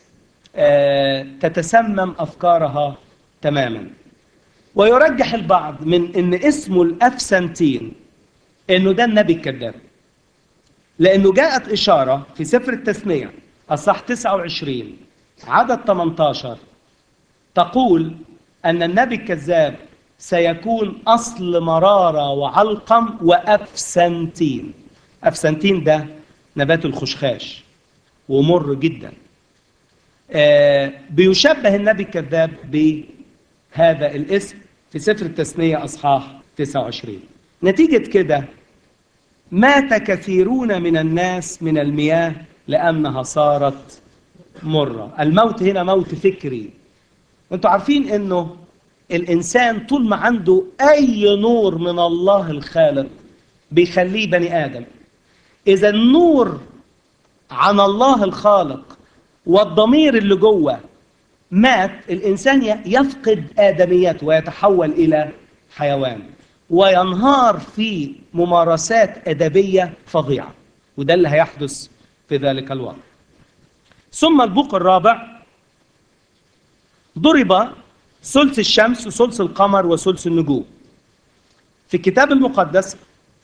[SPEAKER 1] تتسمم افكارها تماما ويرجح البعض من ان اسمه الافسنتين انه ده النبي الكذاب لانه جاءت اشاره في سفر التثنيه اصح 29 عدد 18 تقول ان النبي الكذاب سيكون اصل مراره وعلقم وافسنتين افسنتين ده نبات الخشخاش ومر جدا آه بيشبه النبي الكذاب بهذا الاسم في سفر التثنية أصحاح 29 نتيجة كده مات كثيرون من الناس من المياه لأنها صارت مرة الموت هنا موت فكري وانتوا عارفين انه الإنسان طول ما عنده أي نور من الله الخالق بيخليه بني آدم إذا النور عن الله الخالق والضمير اللي جوه مات الإنسان يفقد آدميته ويتحول إلى حيوان وينهار في ممارسات أدبية فظيعة وده اللي هيحدث في ذلك الوقت ثم البوق الرابع ضرب ثلث الشمس وثلث القمر وثلث النجوم في الكتاب المقدس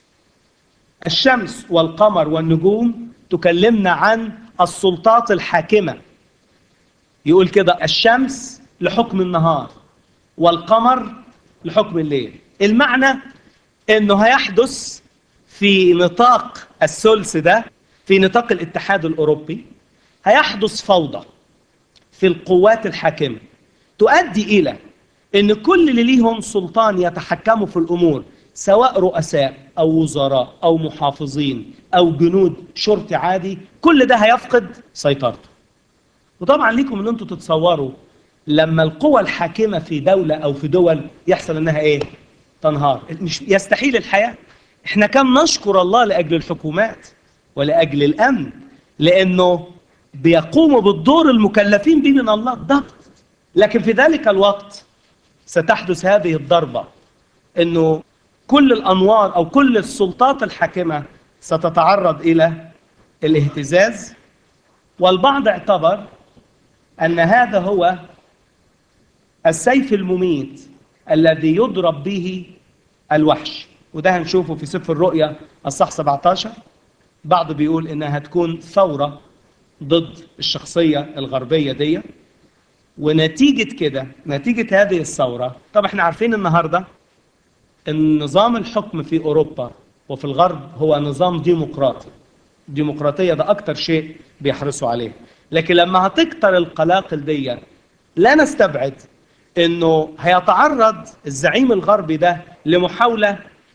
[SPEAKER 1] الشمس والقمر والنجوم تكلمنا عن السلطات الحاكمة يقول كده الشمس لحكم النهار والقمر لحكم الليل المعنى انه هيحدث في نطاق الثلث ده في نطاق الاتحاد الاوروبي هيحدث فوضى في القوات الحاكمه تؤدي الى ان كل اللي ليهم سلطان يتحكموا في الامور سواء رؤساء او وزراء او محافظين او جنود شرطي عادي كل ده هيفقد سيطرته وطبعا ليكم ان انتم تتصوروا لما القوى الحاكمه في دوله او في دول يحصل انها ايه تنهار مش يستحيل الحياه احنا كم نشكر الله لاجل الحكومات ولاجل الامن لانه بيقوموا بالدور المكلفين به من الله الضبط لكن في ذلك الوقت ستحدث هذه الضربه انه كل الانوار او كل السلطات الحاكمه ستتعرض الى الاهتزاز والبعض اعتبر ان هذا هو السيف المميت الذي يضرب به الوحش وده هنشوفه في سفر الرؤيا الصح 17 بعض بيقول انها هتكون ثورة ضد الشخصية الغربية دي ونتيجة كده نتيجة هذه الثورة طب احنا عارفين النهاردة النظام الحكم في أوروبا وفي الغرب هو نظام ديمقراطي الديمقراطية ده أكتر شيء بيحرصوا عليه لكن لما هتكتر القلاقل دي لا نستبعد انه هيتعرض الزعيم الغربي ده لمحاولة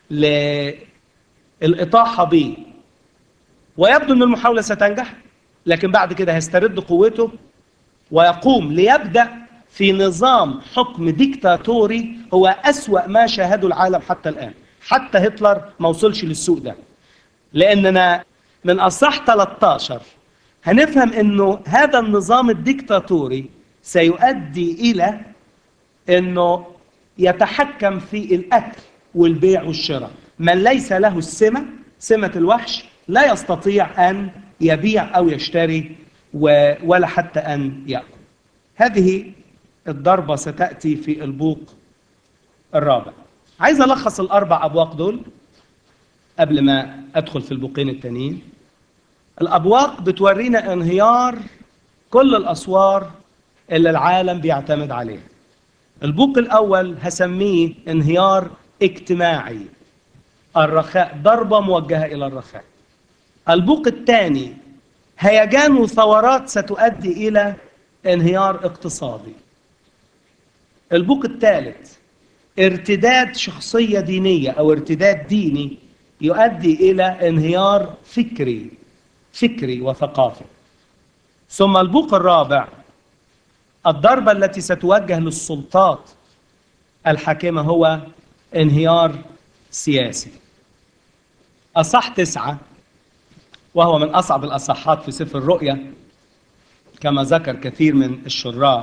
[SPEAKER 1] للإطاحة به ويبدو ان المحاولة ستنجح لكن بعد كده هيسترد قوته ويقوم ليبدأ في نظام حكم ديكتاتوري هو أسوأ ما شاهده العالم حتى الآن حتى هتلر ما وصلش للسوق ده لأننا من أصح 13 هنفهم أنه هذا النظام الديكتاتوري سيؤدي إلى أنه يتحكم في الأكل والبيع والشراء من ليس له السمة سمة الوحش لا يستطيع أن يبيع أو يشتري ولا حتى أن يأكل هذه الضربة ستأتي في البوق الرابع عايز ألخص الأربع أبواق دول قبل ما أدخل في البوقين التانيين الأبواق بتورينا انهيار كل الأسوار اللي العالم بيعتمد عليها البوق الأول هسميه انهيار اجتماعي الرخاء ضربة موجهة إلى الرخاء البوق الثاني هيجان وثورات ستؤدي إلى انهيار اقتصادي البوق الثالث ارتداد شخصية دينية أو ارتداد ديني يؤدي إلى انهيار فكري فكري وثقافي ثم البوق الرابع الضربة التي ستوجه للسلطات الحاكمة هو انهيار سياسي أصح تسعة وهو من أصعب الأصحات في سفر الرؤيا كما ذكر كثير من الشراح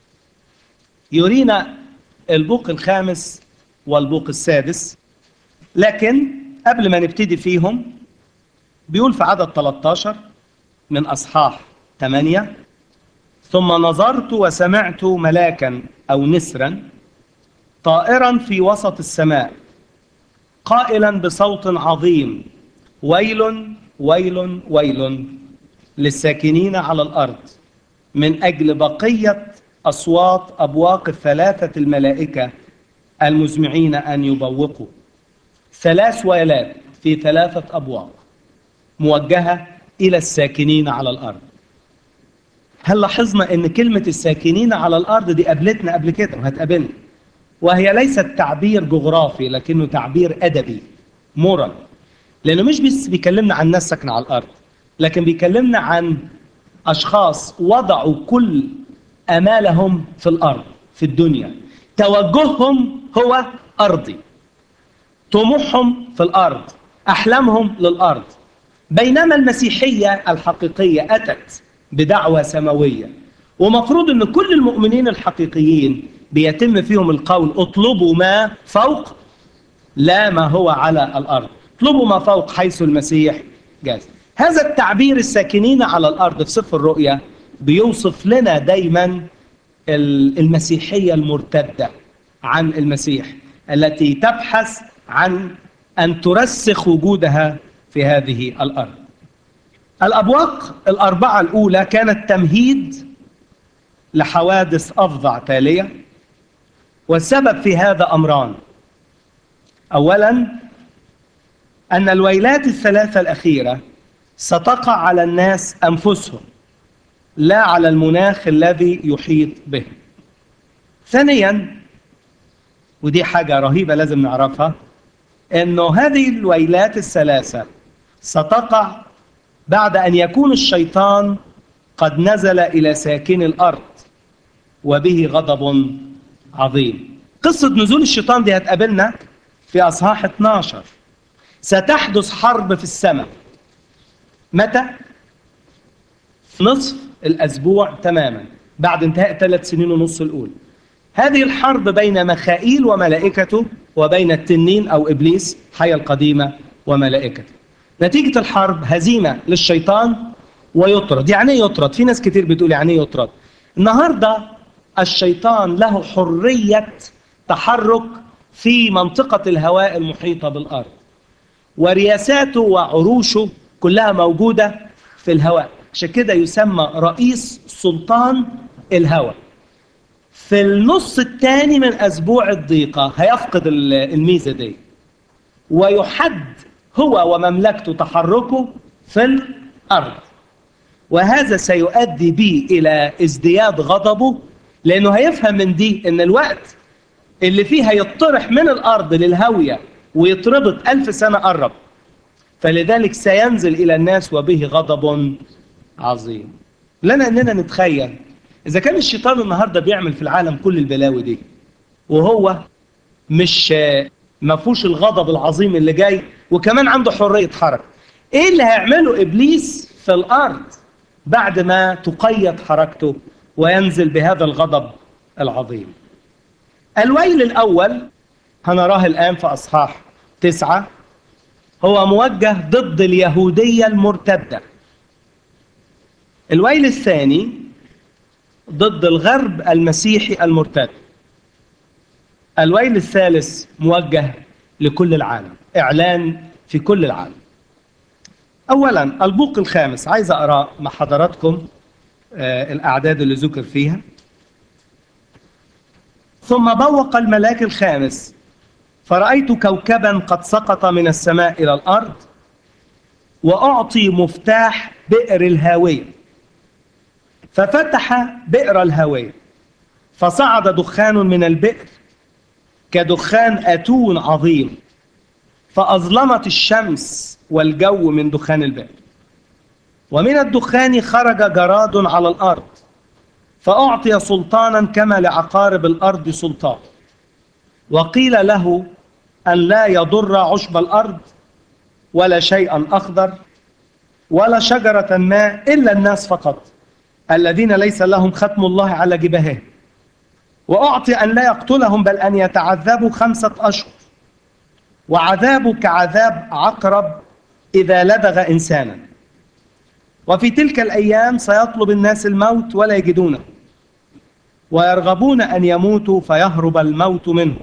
[SPEAKER 1] يرينا البوق الخامس والبوق السادس لكن قبل ما نبتدي فيهم بيقول في عدد 13 من أصحاح 8 ثم نظرت وسمعت ملاكا أو نسرا طائرا في وسط السماء قائلا بصوت عظيم ويل ويل ويل للساكنين على الأرض من أجل بقية أصوات أبواق الثلاثة الملائكة المزمعين أن يبوقوا ثلاث ويلات في ثلاثة أبواق موجهة إلى الساكنين على الأرض هل لاحظنا أن كلمة الساكنين على الأرض دي قابلتنا قبل كده وهتقابلنا وهي ليست تعبير جغرافي لكنه تعبير أدبي مورال لأنه مش بس بيكلمنا عن ناس ساكنة على الأرض لكن بيكلمنا عن أشخاص وضعوا كل أمالهم في الأرض في الدنيا توجههم هو أرضي طموحهم في الأرض أحلامهم للأرض بينما المسيحية الحقيقية أتت بدعوة سماوية ومفروض أن كل المؤمنين الحقيقيين بيتم فيهم القول اطلبوا ما فوق لا ما هو على الأرض اطلبوا ما فوق حيث المسيح جاز هذا التعبير الساكنين على الأرض في سفر الرؤيا بيوصف لنا دايما المسيحية المرتدة عن المسيح التي تبحث عن أن ترسخ وجودها في هذه الأرض الأبواق الأربعة الأولى كانت تمهيد لحوادث أفظع تالية والسبب في هذا أمران أولا أن الويلات الثلاثة الأخيرة ستقع على الناس أنفسهم لا على المناخ الذي يحيط به ثانيا ودي حاجة رهيبة لازم نعرفها أنه هذه الويلات الثلاثة ستقع بعد أن يكون الشيطان قد نزل إلى ساكن الأرض وبه غضب عظيم قصة نزول الشيطان دي هتقابلنا في أصحاح 12 ستحدث حرب في السماء متى؟ في نصف الأسبوع تماما بعد انتهاء ثلاث سنين ونص الأولى هذه الحرب بين مخائيل وملائكته وبين التنين أو إبليس حية القديمة وملائكته نتيجة الحرب هزيمة للشيطان ويطرد يعني ايه يطرد في ناس كتير بتقول يعني ايه يطرد النهاردة الشيطان له حرية تحرك في منطقة الهواء المحيطة بالأرض ورياساته وعروشه كلها موجودة في الهواء عشان كده يسمى رئيس سلطان الهواء في النص الثاني من أسبوع الضيقة هيفقد الميزة دي ويحد هو ومملكته تحركه في الأرض وهذا سيؤدي به إلى ازدياد غضبه لأنه هيفهم من دي أن الوقت اللي فيه هيطرح من الأرض للهوية ويتربط ألف سنة قرب فلذلك سينزل إلى الناس وبه غضب عظيم لنا أننا نتخيل إذا كان الشيطان النهاردة بيعمل في العالم كل البلاوي دي وهو مش ما فيهوش الغضب العظيم اللي جاي وكمان عنده حرية حركة إيه اللي هيعمله إبليس في الأرض بعد ما تقيد حركته وينزل بهذا الغضب العظيم الويل الأول هنراه الآن في أصحاح تسعة هو موجه ضد اليهودية المرتدة الويل الثاني ضد الغرب المسيحي المرتد الويل الثالث موجه لكل العالم إعلان في كل العالم أولا البوق الخامس عايز أقرأ مع حضراتكم آه الأعداد اللي ذكر فيها ثم بوق الملاك الخامس فرأيت كوكبا قد سقط من السماء إلى الأرض وأعطي مفتاح بئر الهاوية ففتح بئر الهاوية فصعد دخان من البئر كدخان أتون عظيم فأظلمت الشمس والجو من دخان البئر ومن الدخان خرج جراد على الأرض فأعطي سلطانا كما لعقارب الأرض سلطان وقيل له أن لا يضر عشب الأرض ولا شيئا أخضر ولا شجرة ما إلا الناس فقط الذين ليس لهم ختم الله على جباههم وأعطي أن لا يقتلهم بل أن يتعذبوا خمسة أشهر وعذابه كعذاب عقرب إذا لدغ إنسانا وفي تلك الأيام سيطلب الناس الموت ولا يجدونه ويرغبون أن يموتوا فيهرب الموت منهم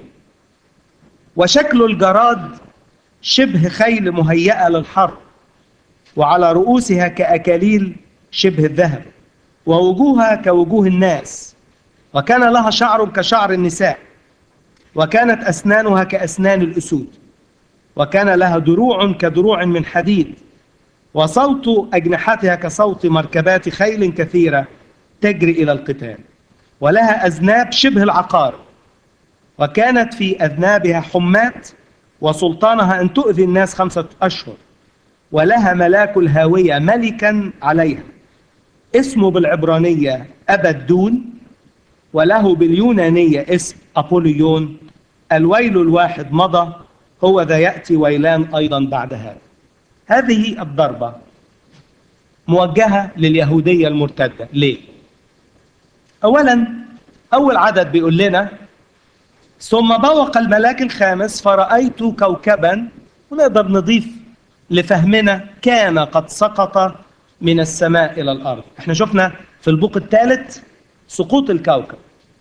[SPEAKER 1] وشكل الجراد شبه خيل مهيئة للحرب وعلى رؤوسها كأكاليل شبه الذهب ووجوهها كوجوه الناس وكان لها شعر كشعر النساء وكانت أسنانها كأسنان الأسود وكان لها دروع كدروع من حديد وصوت أجنحتها كصوت مركبات خيل كثيرة تجري إلى القتال ولها أذناب شبه العقار وكانت في أذنابها حمات وسلطانها أن تؤذي الناس خمسة أشهر ولها ملاك الهاوية ملكا عليها اسمه بالعبرانية أبدون وله باليونانية اسم أبوليون الويل الواحد مضى هو ذا يأتي ويلان أيضا بعد هذا هذه الضربة موجهة لليهودية المرتدة ليه؟ أولا أول عدد بيقول لنا ثم بوق الملاك الخامس فرأيت كوكبا ونقدر نضيف لفهمنا كان قد سقط من السماء إلى الأرض احنا شفنا في البوق الثالث سقوط الكوكب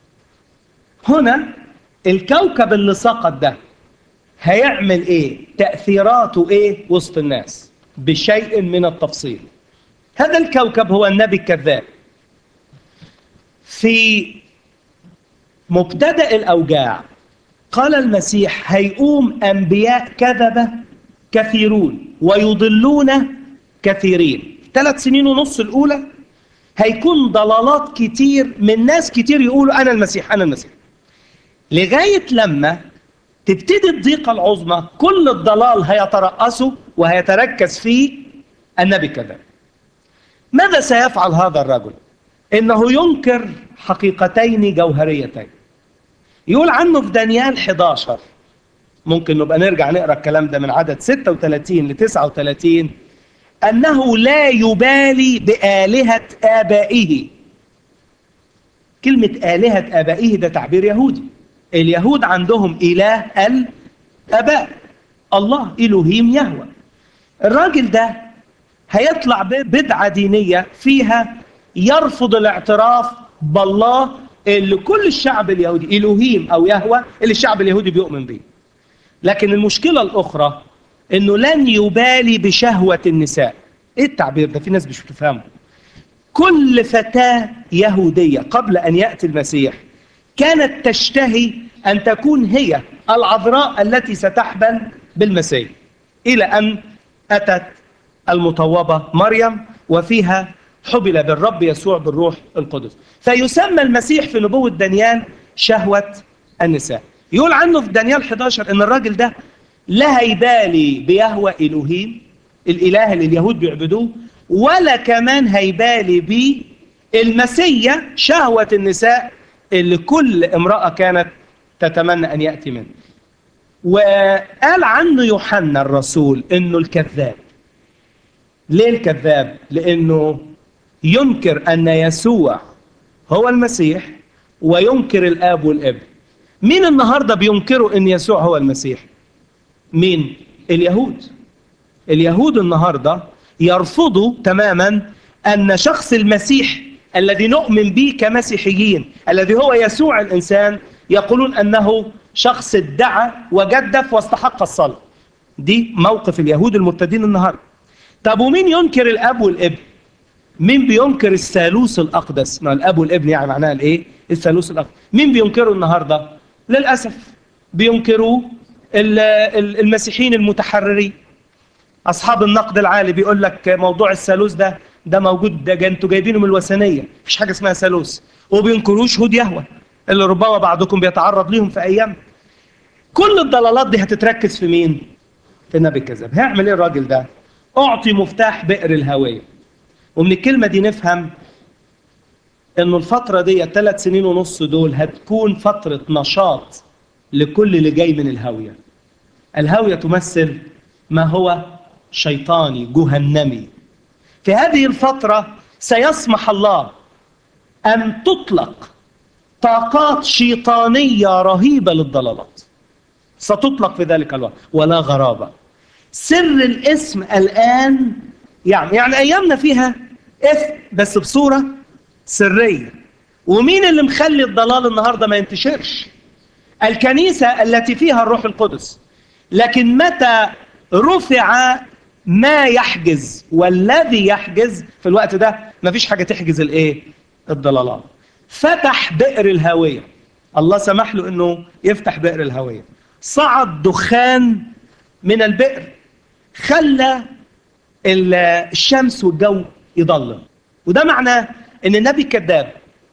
[SPEAKER 1] هنا الكوكب اللي سقط ده هيعمل ايه تأثيراته ايه وسط الناس بشيء من التفصيل هذا الكوكب هو النبي الكذاب في مبتدأ الأوجاع قال المسيح هيقوم أنبياء كذبة كثيرون ويضلون كثيرين ثلاث سنين ونص الأولى هيكون ضلالات كتير من ناس كتير يقولوا أنا المسيح أنا المسيح لغاية لما تبتدي الضيقة العظمى كل الضلال هيترأسه وهيتركز في النبي كذاب ماذا سيفعل هذا الرجل إنه ينكر حقيقتين جوهريتين يقول عنه في دانيال 11 ممكن نبقى نرجع نقرأ الكلام ده من عدد 36 ل 39 أنه لا يبالي بآلهة آبائه كلمة آلهة آبائه ده تعبير يهودي اليهود عندهم إله الآباء الله إلهيم يهوى الراجل ده هيطلع ببدعة دينية فيها يرفض الاعتراف بالله اللي كل الشعب اليهودي إلهيم أو يهوى اللي الشعب اليهودي بيؤمن به لكن المشكلة الأخرى إنه لن يبالي بشهوة النساء إيه التعبير ده في ناس مش بتفهمه كل فتاة يهودية قبل أن يأتي المسيح كانت تشتهي أن تكون هي العذراء التي ستحبل بالمسيح إلى أن أتت المطوبة مريم وفيها حبل بالرب يسوع بالروح القدس فيسمى المسيح في نبوة دانيال شهوة النساء يقول عنه في دانيال 11 ان الراجل ده لا هيبالي بيهوى إلهيم الإله اللي اليهود بيعبدوه ولا كمان هيبالي بيه المسيا شهوة النساء اللي كل امرأة كانت تتمنى أن يأتي منه وقال عنه يوحنا الرسول انه الكذاب ليه الكذاب لانه ينكر ان يسوع هو المسيح وينكر الاب والابن مين النهارده بينكروا ان يسوع هو المسيح مين اليهود اليهود النهارده يرفضوا تماما ان شخص المسيح الذي نؤمن به كمسيحيين الذي هو يسوع الانسان يقولون انه شخص ادعى وجدف واستحق الصلاه دي موقف اليهود المرتدين النهارده طب ومين ينكر الاب والابن مين بينكر الثالوث الاقدس ما الاب والابن يعني معناها الايه الثالوث الاقدس مين بينكره النهارده للاسف بينكروا المسيحيين المتحررين اصحاب النقد العالي بيقول لك موضوع الثالوث ده ده موجود ده انتوا جايبينه من الوثنيه مفيش حاجه اسمها ثالوث وبينكروه شهود يهوه اللي ربما بعضكم بيتعرض ليهم في ايام كل الضلالات دي هتتركز في مين في النبي الكذاب هيعمل ايه الراجل ده اعطي مفتاح بئر الهويه ومن الكلمه دي نفهم انه الفتره دي ثلاث سنين ونص دول هتكون فتره نشاط لكل اللي جاي من الهاويه الهاويه تمثل ما هو شيطاني جهنمي في هذه الفتره سيسمح الله ان تطلق طاقات شيطانيه رهيبه للضلالات ستطلق في ذلك الوقت ولا غرابه سر الاسم الان يعني يعني ايامنا فيها اسم بس بصوره سريه ومين اللي مخلي الضلال النهارده ما ينتشرش الكنيسه التي فيها الروح القدس لكن متى رفع ما يحجز والذي يحجز في الوقت ده مفيش حاجه تحجز الايه الضلالات فتح بئر الهاويه الله سمح له انه يفتح بئر الهاويه صعد دخان من البئر خلى الشمس والجو يضلم وده معناه ان النبي الكذاب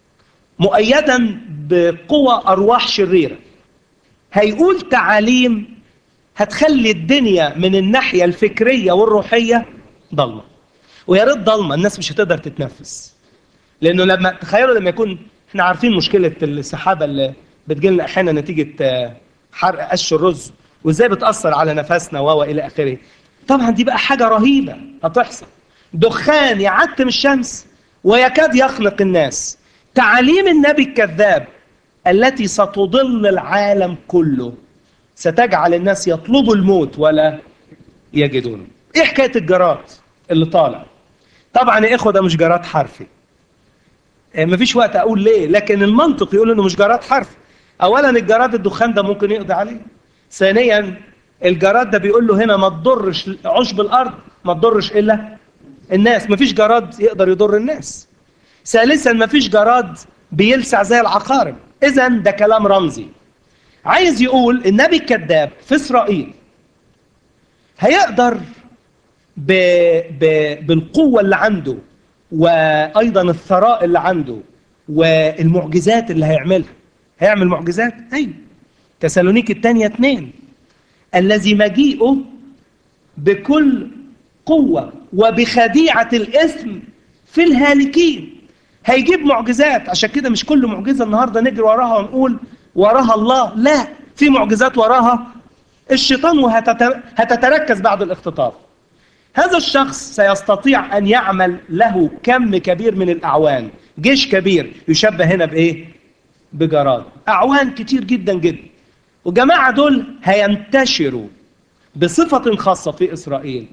[SPEAKER 1] مؤيدا بقوى ارواح شريره هيقول تعاليم هتخلي الدنيا من الناحيه الفكريه والروحيه ضلمه ويا ريت ضلمه الناس مش هتقدر تتنفس لانه لما تخيلوا لما يكون احنا عارفين مشكله السحابه اللي بتجيلنا احيانا نتيجه حرق قش الرز وازاي بتاثر على نفسنا و الى اخره طبعا دي بقى حاجه رهيبه هتحصل دخان يعتم الشمس ويكاد يخنق الناس تعاليم النبي الكذاب التي ستضل العالم كله ستجعل الناس يطلبوا الموت ولا يجدونه ايه حكايه الجراد اللي طالع طبعا يا اخوه ده مش جراد حرفي مفيش وقت اقول ليه لكن المنطق يقول انه مش جراد حرفي اولا الجراد الدخان ده ممكن يقضي عليه ثانيا الجراد ده بيقول له هنا ما تضرش عشب الارض ما تضرش الا الناس مفيش جراد يقدر يضر الناس ثالثا مفيش جراد بيلسع زي العقارب اذا ده كلام رمزي عايز يقول النبي الكذاب في اسرائيل هيقدر ب... ب... بالقوه اللي عنده وايضا الثراء اللي عنده والمعجزات اللي هيعملها هيعمل معجزات ايوه تسالونيك الثانيه اثنين الذي مجيئه بكل قوه وبخديعه الاثم في الهالكين هيجيب معجزات عشان كده مش كل معجزه النهارده نجري وراها ونقول وراها الله لا في معجزات وراها الشيطان وهتتركز بعد الاختطاف هذا الشخص سيستطيع ان يعمل له كم كبير من الاعوان جيش كبير يشبه هنا بايه بجراد اعوان كتير جدا جدا وجماعه دول هينتشروا بصفه خاصه في اسرائيل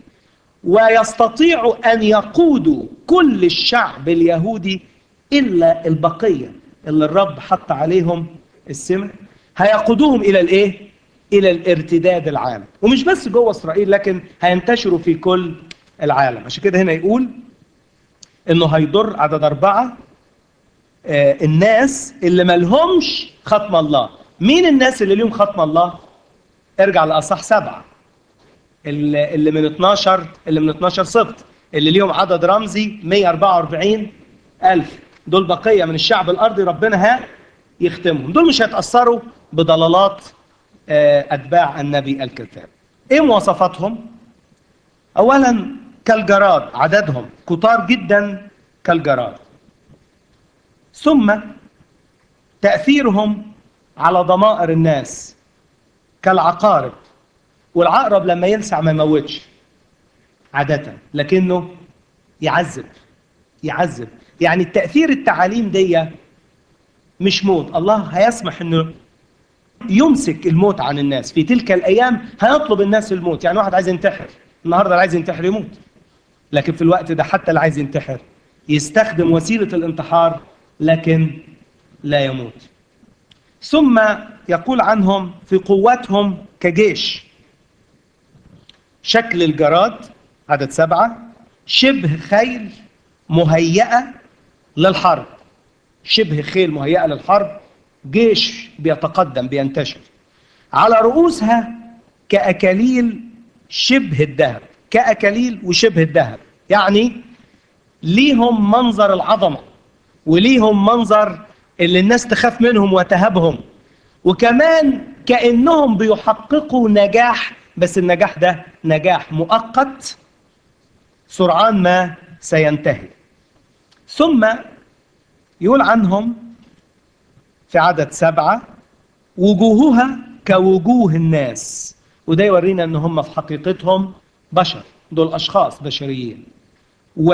[SPEAKER 1] ويستطيعوا ان يقودوا كل الشعب اليهودي الا البقيه اللي الرب حط عليهم السمة هيقودوهم إلى الإيه؟ إلى الارتداد العام ومش بس جوه إسرائيل لكن هينتشروا في كل العالم عشان كده هنا يقول إنه هيضر عدد أربعة آه الناس اللي ملهمش ختم الله مين الناس اللي ليهم ختم الله؟ ارجع لأصح سبعة اللي اللي من 12 اللي من 12 سبط اللي ليهم عدد رمزي 144 ألف دول بقية من الشعب الأرضي ربنا ها يختمهم دول مش هيتأثروا بضلالات أتباع النبي الكذاب إيه مواصفاتهم؟ أولا كالجراد عددهم كتار جدا كالجراد ثم تأثيرهم على ضمائر الناس كالعقارب والعقرب لما يلسع ما يموتش عادة لكنه يعذب يعذب يعني التأثير التعاليم دي مش موت الله هيسمح انه يمسك الموت عن الناس في تلك الايام هيطلب الناس الموت يعني واحد عايز ينتحر النهارده اللي عايز ينتحر يموت لكن في الوقت ده حتى اللي عايز ينتحر يستخدم وسيلة الانتحار لكن لا يموت ثم يقول عنهم في قوتهم كجيش شكل الجراد عدد سبعة شبه خيل مهيئة للحرب شبه خيل مهيئة للحرب جيش بيتقدم بينتشر على رؤوسها كأكاليل شبه الذهب كأكاليل وشبه الذهب يعني ليهم منظر العظمة وليهم منظر اللي الناس تخاف منهم وتهابهم وكمان كأنهم بيحققوا نجاح بس النجاح ده نجاح مؤقت سرعان ما سينتهي ثم يقول عنهم في عدد سبعة وجوهها كوجوه الناس وده يورينا ان هم في حقيقتهم بشر دول اشخاص بشريين و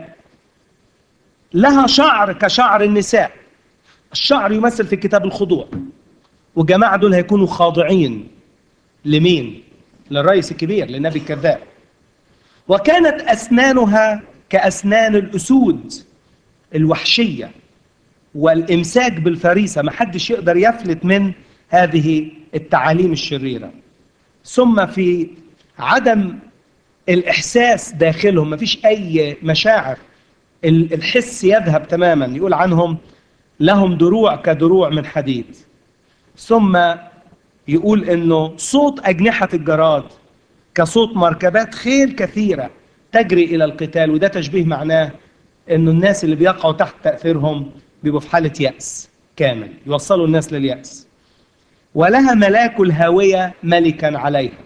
[SPEAKER 1] لها شعر كشعر النساء الشعر يمثل في الكتاب الخضوع والجماعة دول هيكونوا خاضعين لمين؟ للرئيس الكبير للنبي الكذاب وكانت أسنانها كأسنان الأسود الوحشية والإمساك بالفريسة ما حدش يقدر يفلت من هذه التعاليم الشريرة ثم في عدم الإحساس داخلهم ما فيش أي مشاعر الحس يذهب تماما يقول عنهم لهم دروع كدروع من حديد ثم يقول انه صوت اجنحه الجراد كصوت مركبات خيل كثيره تجري الى القتال وده تشبيه معناه انه الناس اللي بيقعوا تحت تاثيرهم بيبقوا في حاله ياس كامل يوصلوا الناس للياس ولها ملاك الهاويه ملكا عليها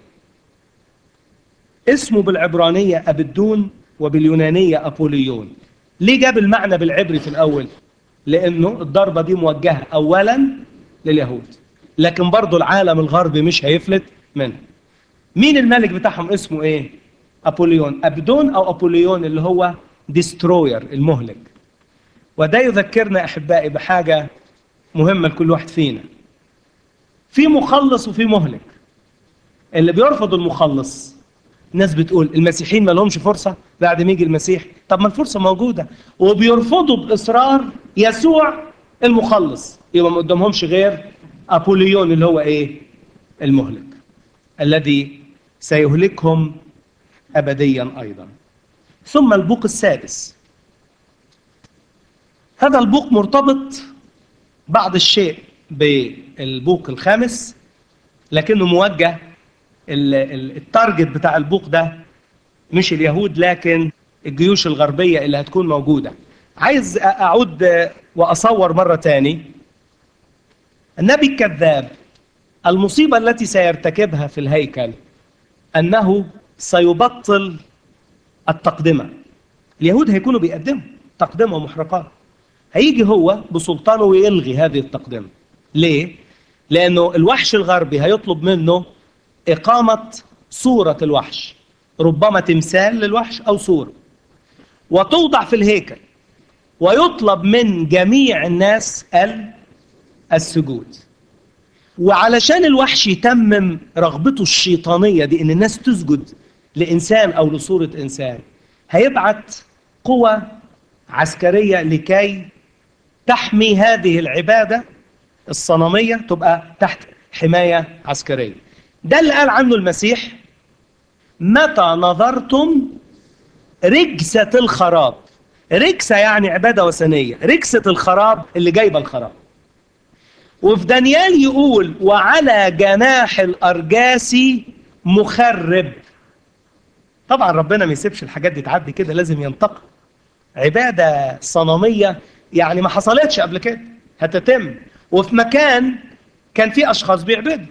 [SPEAKER 1] اسمه بالعبرانيه ابدون وباليونانيه ابوليون ليه جاب المعنى بالعبري في الاول لانه الضربه دي موجهه اولا لليهود لكن برضه العالم الغربي مش هيفلت منه مين الملك بتاعهم اسمه ايه ابوليون ابدون او ابوليون اللي هو ديستروير المهلك وده يذكرنا احبائي بحاجه مهمه لكل واحد فينا في مخلص وفي مهلك اللي بيرفض المخلص الناس بتقول المسيحيين ما لهمش فرصه بعد ما يجي المسيح طب ما الفرصه موجوده وبيرفضوا باصرار يسوع المخلص يبقى ما قدامهمش غير أبوليون اللي هو إيه؟ المهلك الذي سيهلكهم أبديا أيضا ثم البوق السادس هذا البوق مرتبط بعض الشيء بالبوق الخامس لكنه موجه التارجت بتاع البوق ده مش اليهود لكن الجيوش الغربية اللي هتكون موجودة عايز أعود وأصور مرة تاني النبي الكذاب المصيبة التي سيرتكبها في الهيكل أنه سيبطل التقدمة اليهود هيكونوا بيقدموا تقدمة ومحرقات هيجي هو بسلطانه ويلغي هذه التقدمة ليه؟ لأنه الوحش الغربي هيطلب منه إقامة صورة الوحش ربما تمثال للوحش أو صورة وتوضع في الهيكل ويطلب من جميع الناس السجود وعلشان الوحش يتمم رغبته الشيطانية دي ان الناس تسجد لإنسان أو لصورة إنسان هيبعت قوة عسكرية لكي تحمي هذه العبادة الصنمية تبقى تحت حماية عسكرية ده اللي قال عنه المسيح متى نظرتم رجسة الخراب رجسة يعني عبادة وثنية رجسة الخراب اللي جايبة الخراب وفي دانيال يقول وعلى جناح الأرجاسي مخرب طبعا ربنا ما يسيبش الحاجات دي تعدي كده لازم ينتقم عبادة صنمية يعني ما حصلتش قبل كده هتتم وفي مكان كان في أشخاص بيعبدوا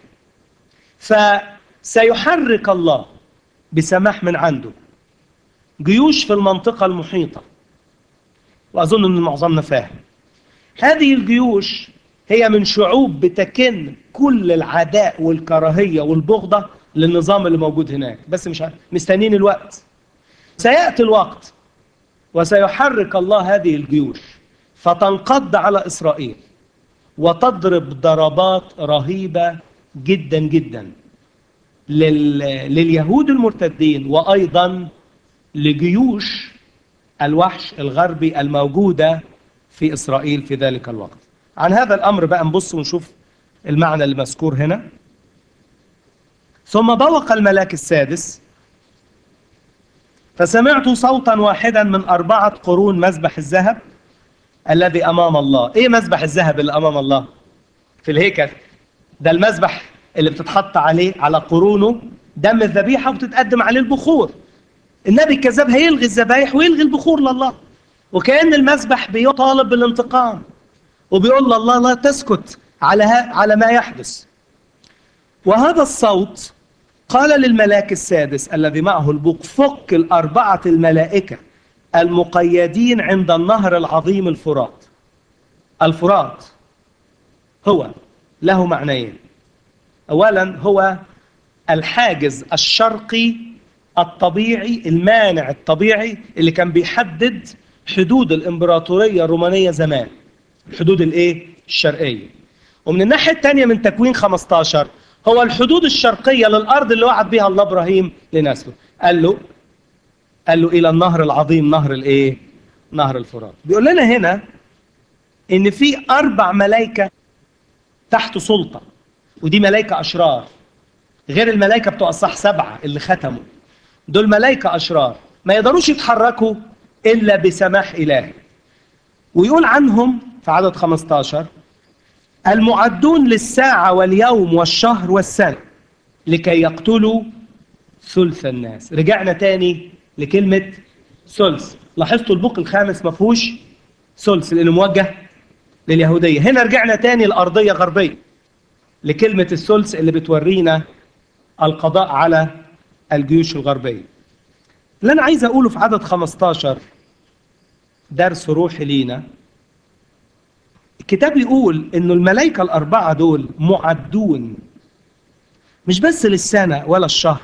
[SPEAKER 1] فسيحرك الله بسماح من عنده جيوش في المنطقة المحيطة وأظن أن معظمنا فاهم هذه الجيوش هي من شعوب بتكن كل العداء والكراهية والبغضة للنظام اللي موجود هناك بس مش مستنين الوقت سيأتي الوقت وسيحرك الله هذه الجيوش فتنقض على إسرائيل وتضرب ضربات رهيبة جدا جدا لل... لليهود المرتدين وأيضا لجيوش الوحش الغربي الموجودة في إسرائيل في ذلك الوقت عن هذا الأمر بقى نبص ونشوف المعنى المذكور هنا ثم بوق الملاك السادس فسمعت صوتا واحدا من أربعة قرون مذبح الذهب الذي أمام الله إيه مذبح الذهب اللي أمام الله في الهيكل ده المذبح اللي بتتحط عليه على قرونه دم الذبيحة وتتقدم عليه البخور النبي الكذاب هيلغي الذبايح ويلغي البخور لله وكأن المذبح بيطالب بالانتقام وبيقول لله لا تسكت على على ما يحدث وهذا الصوت قال للملاك السادس الذي معه البوق فك الأربعة الملائكة المقيدين عند النهر العظيم الفرات الفرات هو له معنيين أولا هو الحاجز الشرقي الطبيعي المانع الطبيعي اللي كان بيحدد حدود الإمبراطورية الرومانية زمان الحدود الايه الشرقية ومن الناحية الثانية من تكوين 15 هو الحدود الشرقية للأرض اللي وعد بها الله إبراهيم لنسله قال له قال له إلى النهر العظيم نهر الإيه نهر الفرات بيقول لنا هنا إن في أربع ملائكة تحت سلطة ودي ملائكة أشرار غير الملائكة بتوع الصح سبعة اللي ختموا دول ملائكة أشرار ما يقدروش يتحركوا إلا بسماح إلهي ويقول عنهم في عدد 15 المعدون للساعة واليوم والشهر والسنة لكي يقتلوا ثلث الناس رجعنا تاني لكلمة ثلث لاحظتوا البوق الخامس ما فيهوش ثلث لأنه موجه لليهودية هنا رجعنا تاني الأرضية غربية لكلمة الثلث اللي بتورينا القضاء على الجيوش الغربية اللي أنا عايز أقوله في عدد 15 درس روحي لينا الكتاب يقول انه الملائكة الأربعة دول معدون مش بس للسنة ولا الشهر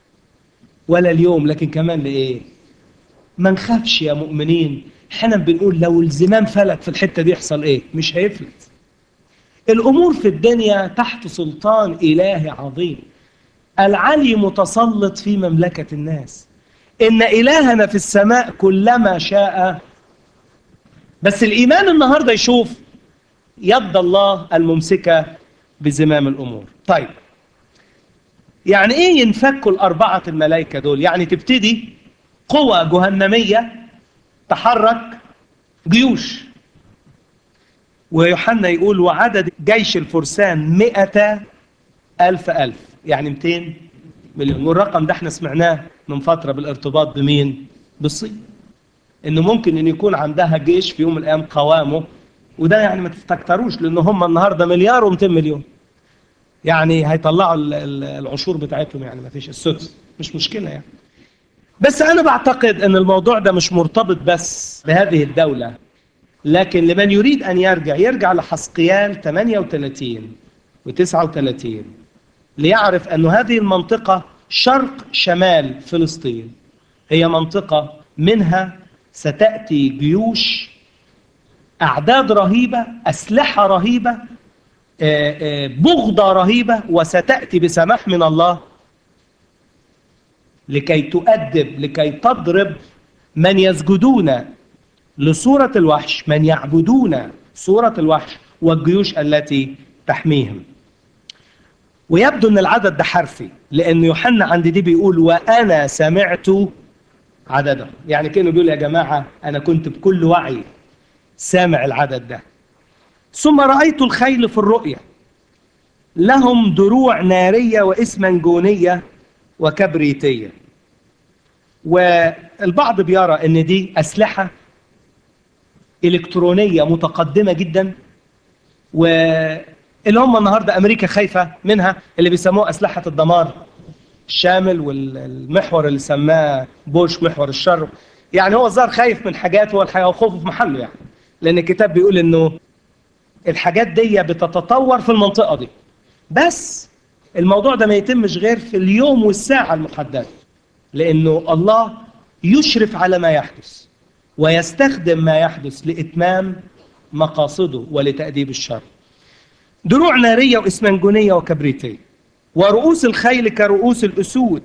[SPEAKER 1] ولا اليوم لكن كمان لإيه ما نخافش يا مؤمنين احنا بنقول لو الزمام فلت في الحتة دي يحصل ايه مش هيفلت الأمور في الدنيا تحت سلطان إلهي عظيم العلي متسلط في مملكة الناس إن إلهنا في السماء كلما شاء بس الإيمان النهاردة يشوف يد الله الممسكة بزمام الأمور طيب يعني إيه ينفكوا الأربعة الملائكة دول يعني تبتدي قوة جهنمية تحرك جيوش ويوحنا يقول وعدد جيش الفرسان مئة ألف ألف يعني 200 مليون والرقم ده احنا سمعناه من فترة بالارتباط بمين بالصين انه ممكن ان يكون عندها جيش في يوم من الايام قوامه وده يعني ما تستكتروش لان هم النهارده مليار و200 مليون يعني هيطلعوا العشور بتاعتهم يعني ما فيش السدس مش مشكله يعني بس انا بعتقد ان الموضوع ده مش مرتبط بس بهذه الدوله لكن لمن يريد ان يرجع يرجع لحسقيال 38 و39 ليعرف أن هذه المنطقة شرق شمال فلسطين هي منطقة منها ستأتي جيوش أعداد رهيبة أسلحة رهيبة بغضة رهيبة وستأتي بسماح من الله لكي تؤدب لكي تضرب من يسجدون لصورة الوحش من يعبدون صورة الوحش والجيوش التي تحميهم ويبدو ان العدد ده حرفي لان يوحنا عند دي بيقول وانا سمعت عددهم يعني كانه بيقول يا جماعه انا كنت بكل وعي سامع العدد ده ثم رايت الخيل في الرؤيا لهم دروع ناريه واسمنجونيه وكبريتيه والبعض بيرى ان دي اسلحه الكترونيه متقدمه جدا واللي هم النهارده امريكا خايفه منها اللي بيسموه اسلحه الدمار الشامل والمحور اللي سماه بوش محور الشر يعني هو الظاهر خايف من حاجات هو الحقيقه خوفه في محله يعني لان الكتاب بيقول انه الحاجات دي بتتطور في المنطقه دي بس الموضوع ده ما يتمش غير في اليوم والساعه المحدده لانه الله يشرف على ما يحدث ويستخدم ما يحدث لاتمام مقاصده ولتاديب الشر دروع ناريه واسمنجونيه وكبريتيه ورؤوس الخيل كرؤوس الاسود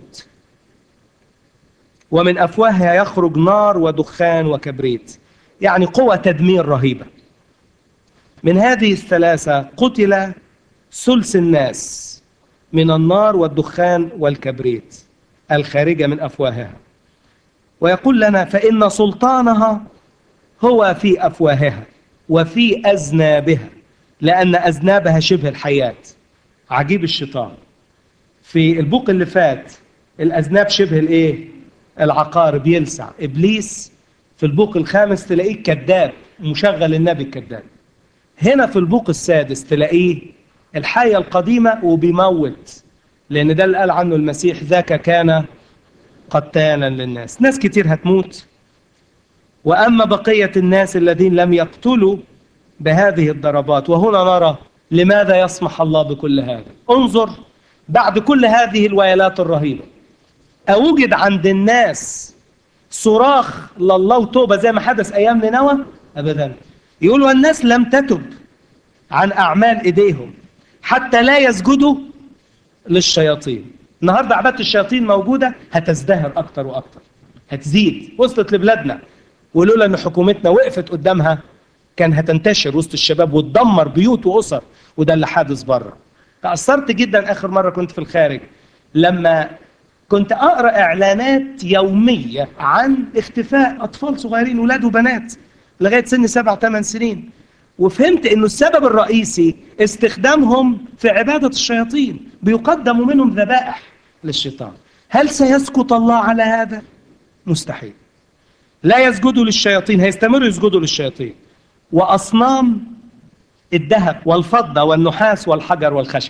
[SPEAKER 1] ومن افواهها يخرج نار ودخان وكبريت يعني قوة تدمير رهيبة من هذه الثلاثة قتل ثلث الناس من النار والدخان والكبريت الخارجة من أفواهها ويقول لنا فإن سلطانها هو في أفواهها وفي أذنابها لأن أذنابها شبه الحياة عجيب الشيطان في البوق اللي فات الأذناب شبه الإيه؟ العقارب يلسع إبليس في البوق الخامس تلاقيه كذاب مشغل النبي الكذاب هنا في البوق السادس تلاقيه الحية القديمة وبيموت لأن ده اللي قال عنه المسيح ذاك كان قتالا للناس ناس كتير هتموت وأما بقية الناس الذين لم يقتلوا بهذه الضربات وهنا نرى لماذا يسمح الله بكل هذا انظر بعد كل هذه الويلات الرهيبة أوجد عند الناس صراخ لله وتوبة زي ما حدث أيام نينوى أبدا يقولوا الناس لم تتب عن أعمال إيديهم حتى لا يسجدوا للشياطين النهاردة عبادة الشياطين موجودة هتزدهر أكتر وأكتر هتزيد وصلت لبلادنا ولولا أن حكومتنا وقفت قدامها كان هتنتشر وسط الشباب وتدمر بيوت وأسر وده اللي حادث بره تأثرت جدا آخر مرة كنت في الخارج لما كنت أقرأ إعلانات يومية عن اختفاء أطفال صغيرين ولاد وبنات لغاية سن سبع ثمان سنين وفهمت أنه السبب الرئيسي استخدامهم في عبادة الشياطين بيقدموا منهم ذبائح للشيطان هل سيسكت الله على هذا؟ مستحيل لا يسجدوا للشياطين هيستمروا يسجدوا للشياطين وأصنام الذهب والفضة والنحاس والحجر والخشب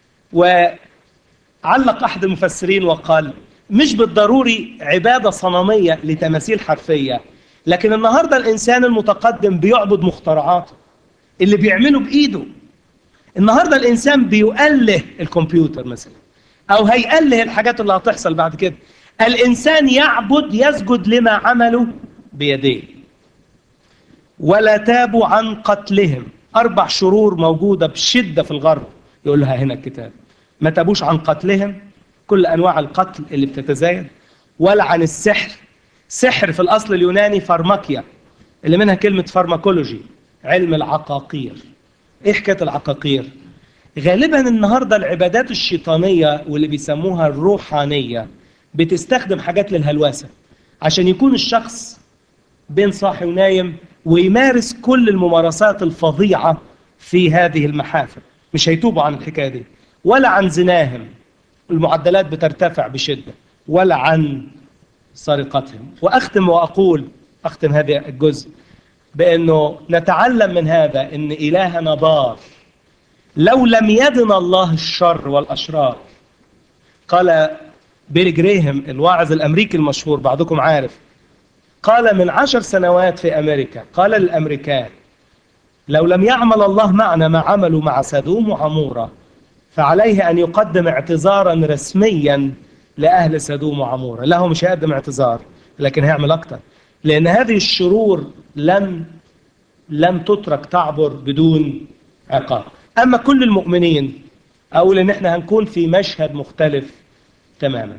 [SPEAKER 1] وعلق أحد المفسرين وقال مش بالضروري عبادة صنمية لتماثيل حرفية لكن النهاردة الإنسان المتقدم بيعبد مخترعاته اللي بيعمله بإيده النهاردة الإنسان بيؤله الكمبيوتر مثلا أو هيأله الحاجات اللي هتحصل بعد كده الإنسان يعبد يسجد لما عمله بيديه ولا تابوا عن قتلهم أربع شرور موجودة بشدة في الغرب يقولها هنا الكتاب ما تابوش عن قتلهم كل أنواع القتل اللي بتتزايد ولا عن السحر سحر في الأصل اليوناني فارماكيا اللي منها كلمة فارماكولوجي علم العقاقير إيه حكاية العقاقير؟ غالبا النهاردة العبادات الشيطانية واللي بيسموها الروحانية بتستخدم حاجات للهلوسة عشان يكون الشخص بين صاحي ونايم ويمارس كل الممارسات الفظيعة في هذه المحافل مش هيتوبوا عن الحكاية دي ولا عن زناهم المعدلات بترتفع بشدة ولا عن سرقتهم وأختم وأقول أختم هذا الجزء بأنه نتعلم من هذا أن إلهنا بار لو لم يدن الله الشر والأشرار قال بيلي جريهم الواعظ الأمريكي المشهور بعضكم عارف قال من عشر سنوات في أمريكا قال للأمريكان لو لم يعمل الله معنا ما عملوا مع سدوم وعمورة فعليه أن يقدم اعتذارا رسميا لأهل سدوم وعمورة لا هو مش هيقدم اعتذار لكن هيعمل أكتر لأن هذه الشرور لم لم تترك تعبر بدون عقاب أما كل المؤمنين أقول إن إحنا هنكون في مشهد مختلف تماما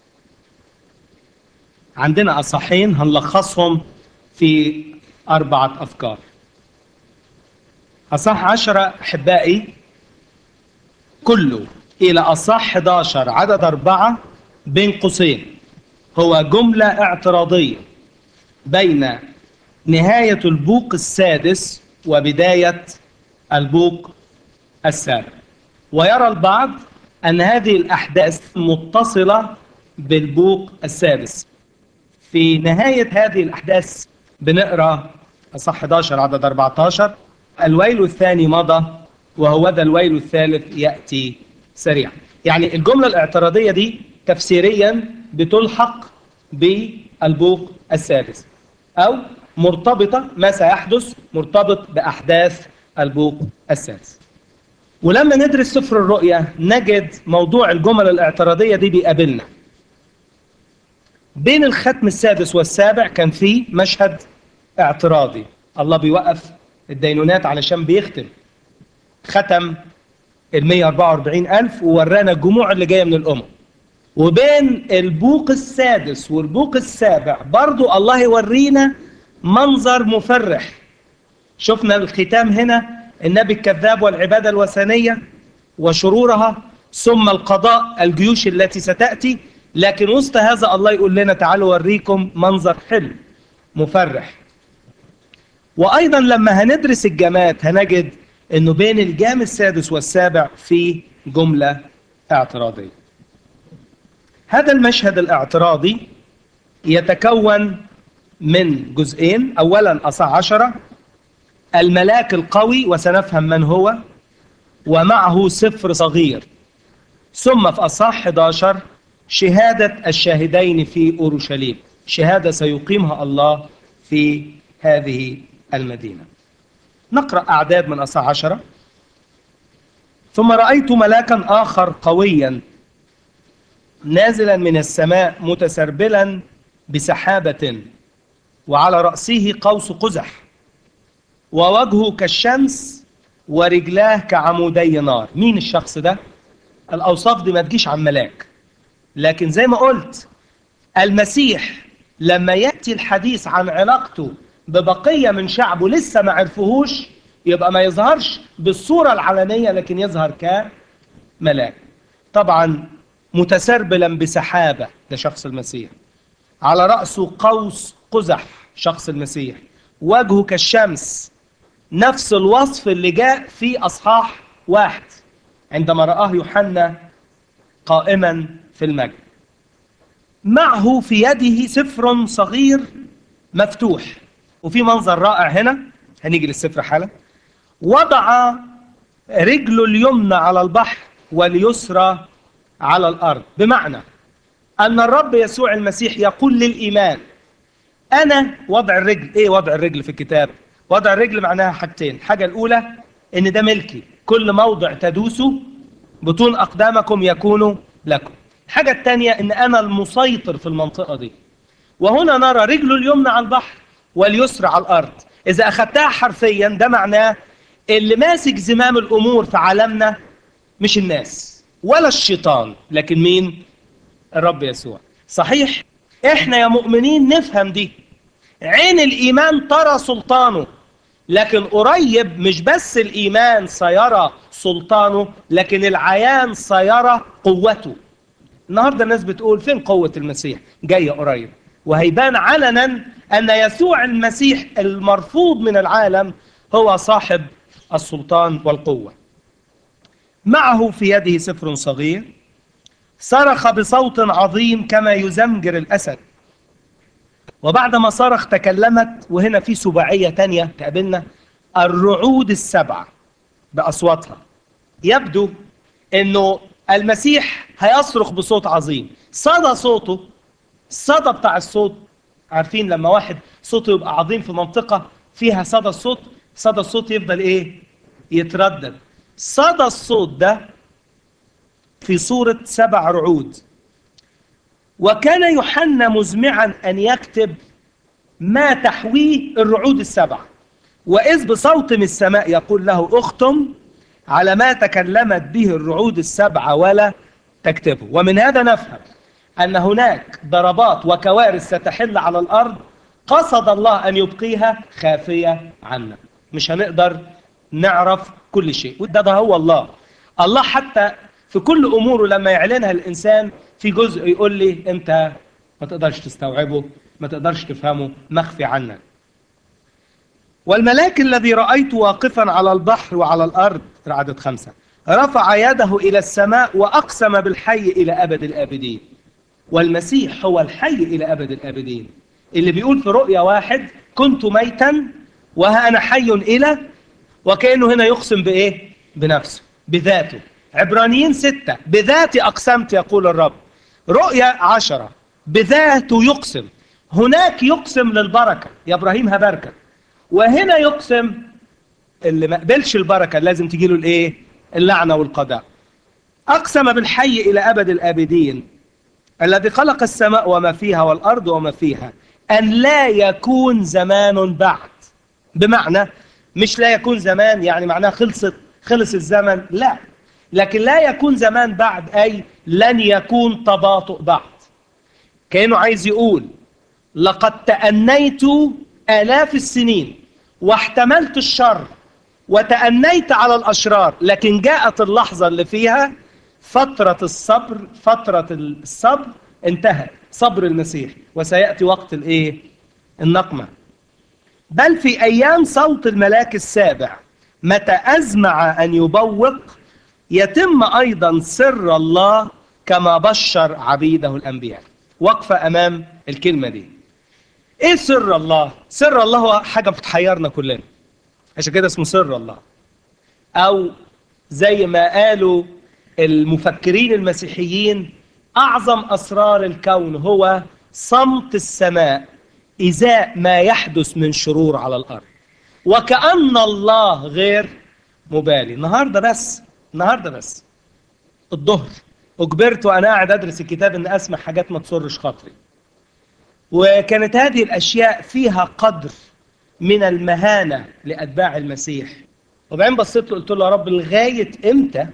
[SPEAKER 1] عندنا أصحين هنلخصهم في أربعة أفكار أصح عشرة أحبائي كله إلى أصح 11 عدد أربعة بين قوسين هو جملة اعتراضية بين نهاية البوق السادس وبداية البوق السابع ويرى البعض أن هذه الأحداث متصلة بالبوق السادس في نهاية هذه الأحداث بنقرأ أصح 11 عدد 14 الويل الثاني مضى وهو ذا الويل الثالث يأتي سريعا يعني الجملة الاعتراضية دي تفسيريا بتلحق بالبوق السادس أو مرتبطة ما سيحدث مرتبط بأحداث البوق السادس ولما ندرس سفر الرؤيا نجد موضوع الجمل الاعتراضية دي بيقابلنا بين الختم السادس والسابع كان في مشهد اعتراضي الله بيوقف الدينونات علشان بيختم ختم ال 144 ألف وورانا الجموع اللي جاية من الأمم وبين البوق السادس والبوق السابع برضو الله يورينا منظر مفرح شفنا الختام هنا النبي الكذاب والعبادة الوثنية وشرورها ثم القضاء الجيوش التي ستأتي لكن وسط هذا الله يقول لنا تعالوا أوريكم منظر حلو مفرح وأيضا لما هندرس الجامات هنجد أنه بين الجام السادس والسابع في جملة اعتراضية هذا المشهد الاعتراضي يتكون من جزئين أولا أصع عشرة الملاك القوي وسنفهم من هو ومعه سفر صغير ثم في أصح 11 شهادة الشاهدين في أورشليم شهادة سيقيمها الله في هذه المدينة نقرأ أعداد من أصح عشرة ثم رأيت ملاكا آخر قويا نازلا من السماء متسربلا بسحابة وعلى رأسه قوس قزح ووجهه كالشمس ورجلاه كعمودي نار مين الشخص ده الأوصاف دي ما تجيش عن ملاك لكن زي ما قلت المسيح لما يأتي الحديث عن علاقته ببقية من شعبه لسه ما عرفوهوش يبقى ما يظهرش بالصورة العلنية لكن يظهر كملاك طبعا متسربلا بسحابة ده شخص المسيح على رأسه قوس قزح شخص المسيح وجهه كالشمس نفس الوصف اللي جاء في أصحاح واحد عندما رآه يوحنا قائما في المجد معه في يده سفر صغير مفتوح وفي منظر رائع هنا هنيجي للسفر حالا وضع رجله اليمنى على البحر واليسرى على الأرض بمعنى أن الرب يسوع المسيح يقول للإيمان أنا وضع الرجل إيه وضع الرجل في الكتاب وضع الرجل معناها حاجتين الحاجة الأولى إن ده ملكي كل موضع تدوسوا بطون أقدامكم يكون لكم الحاجة الثانية إن أنا المسيطر في المنطقة دي وهنا نرى رجله اليمنى على البحر واليسرى على الأرض إذا أخذتها حرفيا ده معناه اللي ماسك زمام الأمور في عالمنا مش الناس ولا الشيطان لكن مين الرب يسوع صحيح احنا يا مؤمنين نفهم دي عين الإيمان ترى سلطانه لكن قريب مش بس الإيمان سيرى سلطانه لكن العيان سيرى قوته النهاردة الناس بتقول فين قوة المسيح جاية قريب وهيبان علنا أن يسوع المسيح المرفوض من العالم هو صاحب السلطان والقوة معه في يده سفر صغير صرخ بصوت عظيم كما يزمجر الأسد وبعدما صرخ تكلمت وهنا في سباعية تانية تقابلنا الرعود السبعة بأصواتها يبدو أنه المسيح هيصرخ بصوت عظيم صدى صوته الصدى بتاع الصوت عارفين لما واحد صوته يبقى عظيم في منطقة فيها صدى الصوت صدى الصوت يفضل ايه يتردد صدى الصوت ده في صورة سبع رعود وكان يوحنا مزمعا أن يكتب ما تحويه الرعود السبع وإذ بصوت من السماء يقول له اختم على ما تكلمت به الرعود السبعة ولا تكتبه ومن هذا نفهم أن هناك ضربات وكوارث ستحل على الأرض قصد الله أن يبقيها خافية عنا مش هنقدر نعرف كل شيء وده ده هو الله الله حتى في كل أموره لما يعلنها الإنسان في جزء يقول لي أنت ما تقدرش تستوعبه ما تقدرش تفهمه مخفي عنك والملاك الذي رأيت واقفا على البحر وعلى الأرض عدد خمسة رفع يده إلى السماء وأقسم بالحي إلى أبد الآبدين والمسيح هو الحي إلى أبد الآبدين اللي بيقول في رؤيا واحد كنت ميتا وها أنا حي إلى وكأنه هنا يقسم بإيه؟ بنفسه بذاته عبرانيين ستة بذاتي أقسمت يقول الرب رؤيا عشرة بذاته يقسم هناك يقسم للبركة يا إبراهيم هباركك وهنا يقسم اللي ما قبلش البركة لازم تجي له الإيه؟ اللعنة والقضاء أقسم بالحي إلى أبد الآبدين الذي خلق السماء وما فيها والأرض وما فيها أن لا يكون زمان بعد بمعنى مش لا يكون زمان يعني معناه خلصت خلص الزمن لا لكن لا يكون زمان بعد أي لن يكون تباطؤ بعد كأنه عايز يقول لقد تأنيت آلاف السنين واحتملت الشر وتأنيت على الأشرار لكن جاءت اللحظة اللي فيها فترة الصبر فترة الصبر انتهت صبر المسيح وسيأتي وقت الايه النقمة بل في أيام صوت الملاك السابع متى أزمع أن يبوق يتم أيضا سر الله كما بشر عبيده الأنبياء وقفة أمام الكلمة دي إيه سر الله؟ سر الله هو حاجة بتحيرنا كلنا عشان كده اسمه سر الله أو زي ما قالوا المفكرين المسيحيين أعظم أسرار الكون هو صمت السماء إزاء ما يحدث من شرور على الأرض وكأن الله غير مبالي النهاردة بس النهاردة بس الظهر أجبرت وأنا قاعد أدرس الكتاب أن أسمع حاجات ما تسرش خاطري وكانت هذه الأشياء فيها قدر من المهانة لأتباع المسيح وبعدين بصيت له قلت له يا رب لغاية إمتى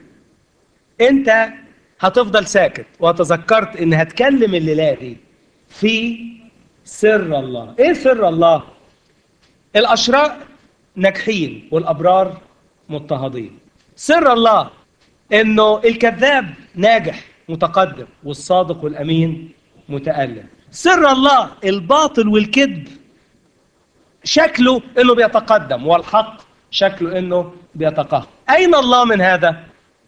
[SPEAKER 1] أنت هتفضل ساكت وتذكرت ان هتكلم الليله دي في سر الله ايه سر الله الاشرار ناجحين والابرار مضطهدين سر الله انه الكذاب ناجح متقدم والصادق والامين متالم سر الله الباطل والكذب شكله انه بيتقدم والحق شكله انه بيتقهقر اين الله من هذا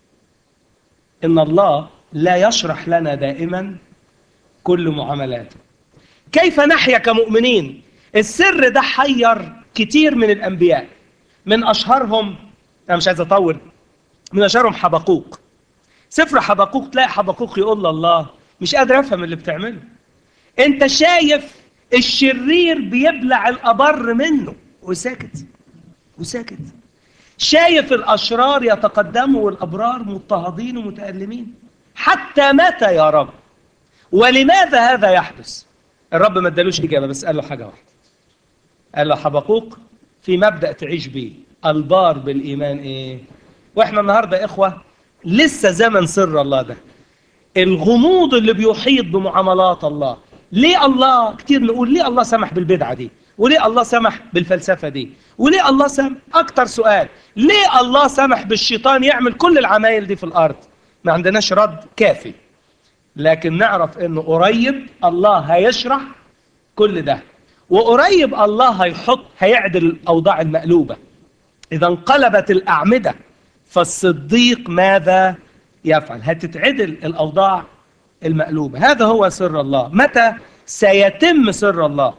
[SPEAKER 1] ان الله لا يشرح لنا دائما كل معاملاته كيف نحيا كمؤمنين السر ده حير كتير من الانبياء من اشهرهم انا مش عايز اطول من اشهرهم حبقوق سفر حبقوق تلاقي حبقوق يقول لله مش قادر افهم اللي بتعمله انت شايف الشرير بيبلع الابر منه وساكت وساكت شايف الاشرار يتقدموا والابرار مضطهدين ومتالمين حتى متى يا رب ولماذا هذا يحدث الرب ما ادالوش اجابه بس قال له حاجه واحده قال له حبقوق في مبدا تعيش بيه البار بالايمان ايه واحنا النهارده يا اخوه لسه زمن سر الله ده الغموض اللي بيحيط بمعاملات الله ليه الله كتير نقول ليه الله سمح بالبدعه دي وليه الله سمح بالفلسفه دي وليه الله سمح اكتر سؤال ليه الله سمح بالشيطان يعمل كل العمايل دي في الارض ما عندناش رد كافي لكن نعرف انه قريب الله هيشرح كل ده وقريب الله هيحط هيعدل الاوضاع المقلوبه اذا انقلبت الاعمده فالصديق ماذا يفعل هتتعدل الاوضاع المقلوبه هذا هو سر الله متى سيتم سر الله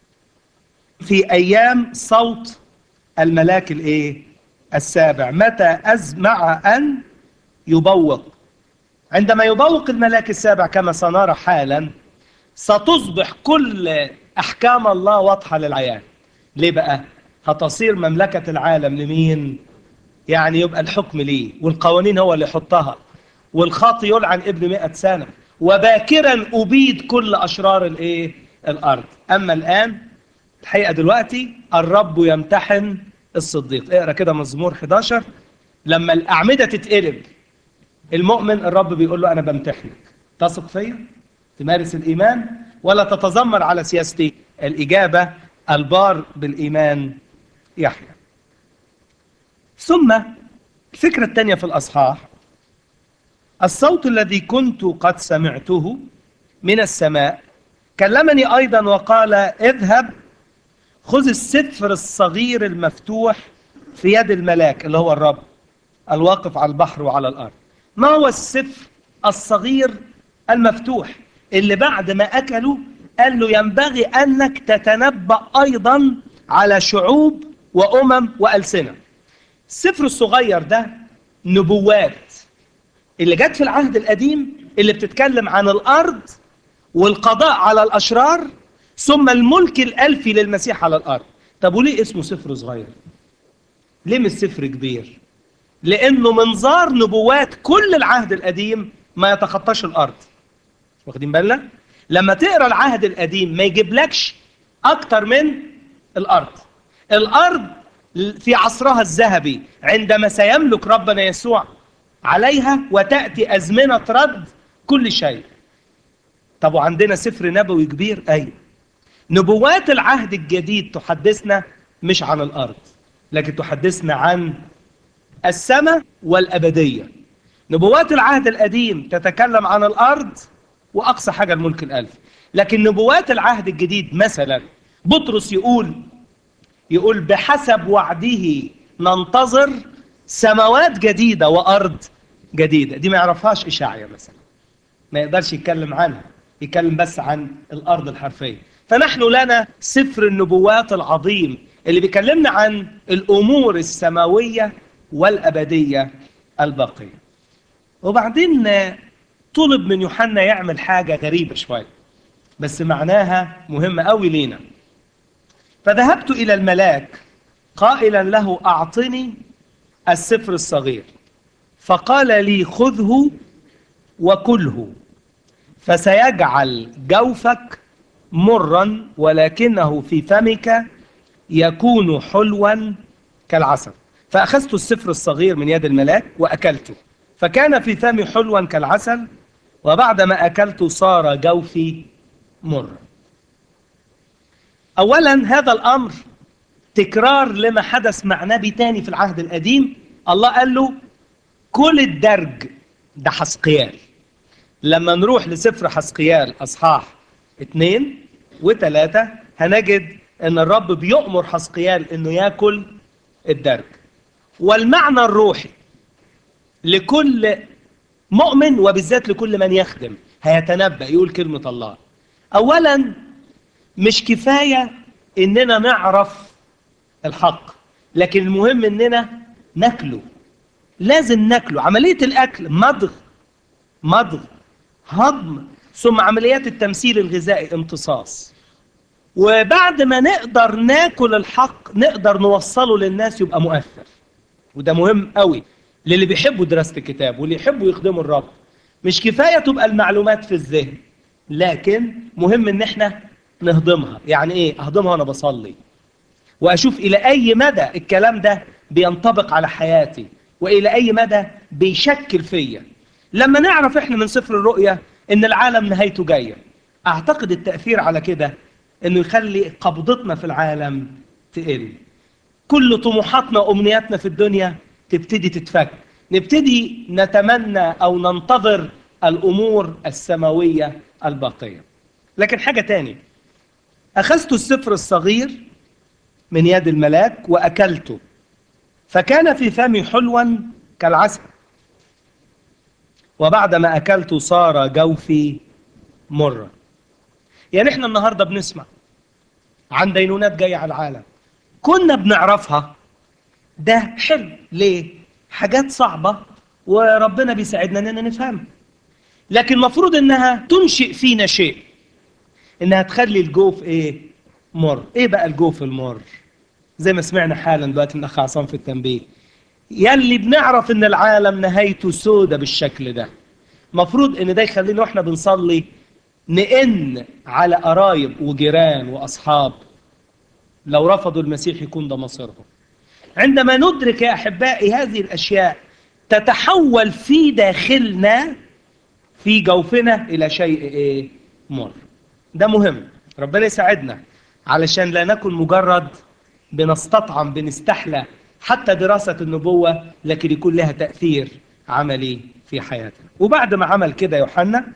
[SPEAKER 1] في ايام صوت الملاك الايه السابع متى ازمع ان يبوق عندما يبوق الملاك السابع كما سنرى حالا ستصبح كل احكام الله واضحه للعيان ليه بقى هتصير مملكه العالم لمين يعني يبقى الحكم ليه والقوانين هو اللي يحطها والخاطي يلعن ابن مئة سنة وباكرا أبيد كل أشرار الإيه؟ الأرض أما الآن الحقيقة دلوقتي الرب يمتحن الصديق اقرأ كده مزمور 11 لما الأعمدة تتقلب المؤمن الرب بيقول له أنا بمتحنك تثق فيا تمارس الإيمان ولا تتذمر على سياستي الإجابة البار بالإيمان يحيى ثم الفكرة الثانية في الأصحاح الصوت الذي كنت قد سمعته من السماء كلمني أيضا وقال اذهب خذ السفر الصغير المفتوح في يد الملاك اللي هو الرب الواقف على البحر وعلى الأرض ما هو السفر الصغير المفتوح اللي بعد ما أكلوا قال له ينبغي أنك تتنبأ أيضا على شعوب وأمم وألسنة السفر الصغير ده نبوات اللي جت في العهد القديم اللي بتتكلم عن الأرض والقضاء على الأشرار ثم الملك الألفي للمسيح على الأرض طب وليه اسمه سفر صغير ليه مش سفر كبير لأنه منظار نبوات كل العهد القديم ما يتخطاش الأرض واخدين بالنا لما تقرا العهد القديم ما يجيبلكش أكتر من الأرض الأرض في عصرها الذهبي عندما سيملك ربنا يسوع عليها وتأتي أزمنة رد كل شيء طب وعندنا سفر نبوي كبير أيوه نبوات العهد الجديد تحدثنا مش عن الأرض لكن تحدثنا عن السماء والأبدية نبوات العهد القديم تتكلم عن الأرض وأقصى حاجة الملك الألف لكن نبوات العهد الجديد مثلا بطرس يقول يقول بحسب وعده ننتظر سماوات جديدة وأرض جديدة دي ما يعرفهاش إشاعية مثلا ما يقدرش يتكلم عنها يتكلم بس عن الأرض الحرفية فنحن لنا سفر النبوات العظيم اللي بيكلمنا عن الأمور السماوية والأبدية الباقية وبعدين طلب من يوحنا يعمل حاجة غريبة شوية بس معناها مهمة قوي لينا فذهبت إلى الملاك قائلا له أعطني السفر الصغير فقال لي خذه وكله فسيجعل جوفك مرا ولكنه في فمك يكون حلوا كالعسل فأخذت السفر الصغير من يد الملاك وأكلته فكان في فمي حلوا كالعسل وبعدما أكلت صار جوفي مرا أولا هذا الأمر تكرار لما حدث مع نبي تاني في العهد القديم الله قال له كل الدرج ده حسقيال لما نروح لسفر حسقيال أصحاح اثنين وثلاثة هنجد أن الرب بيؤمر حسقيال أنه يأكل الدرج والمعنى الروحي لكل مؤمن وبالذات لكل من يخدم هيتنبأ يقول كلمة الله أولا مش كفاية إننا نعرف الحق لكن المهم إننا ناكله لازم ناكله عملية الأكل مضغ مضغ هضم ثم عمليات التمثيل الغذائي امتصاص وبعد ما نقدر ناكل الحق نقدر نوصله للناس يبقى مؤثر وده مهم قوي للي بيحبوا دراسة الكتاب واللي يحبوا يخدموا الرب مش كفاية تبقى المعلومات في الذهن لكن مهم ان احنا نهضمها يعني ايه اهضمها وانا بصلي واشوف الى اي مدى الكلام ده بينطبق على حياتي والى اي مدى بيشكل فيا لما نعرف احنا من سفر الرؤيا ان العالم نهايته جايه اعتقد التاثير على كده انه يخلي قبضتنا في العالم تقل كل طموحاتنا وامنياتنا في الدنيا تبتدي تتفك نبتدي نتمنى او ننتظر الامور السماويه الباقيه لكن حاجه تاني اخذت السفر الصغير من يد الملاك واكلته فكان في فمي حلوا كالعسل وبعدما اكلت صار جوفي مرا يعني احنا النهارده بنسمع عن دينونات جايه على العالم كنا بنعرفها ده حلو ليه حاجات صعبه وربنا بيساعدنا اننا نفهمها لكن المفروض انها تنشئ فينا شيء انها تخلي الجوف ايه مر ايه بقى الجوف المر زي ما سمعنا حالا دلوقتي من اخ عصام في التنبيه يلي بنعرف ان العالم نهايته سودة بالشكل ده مفروض ان ده يخلينا واحنا بنصلي نئن على قرايب وجيران واصحاب لو رفضوا المسيح يكون ده مصيرهم عندما ندرك يا احبائي هذه الاشياء تتحول في داخلنا في جوفنا الى شيء ايه مر ده مهم ربنا يساعدنا علشان لا نكن مجرد بنستطعم بنستحلى حتى دراسة النبوة لكن يكون لها تأثير عملي في حياتنا وبعد ما عمل كده يوحنا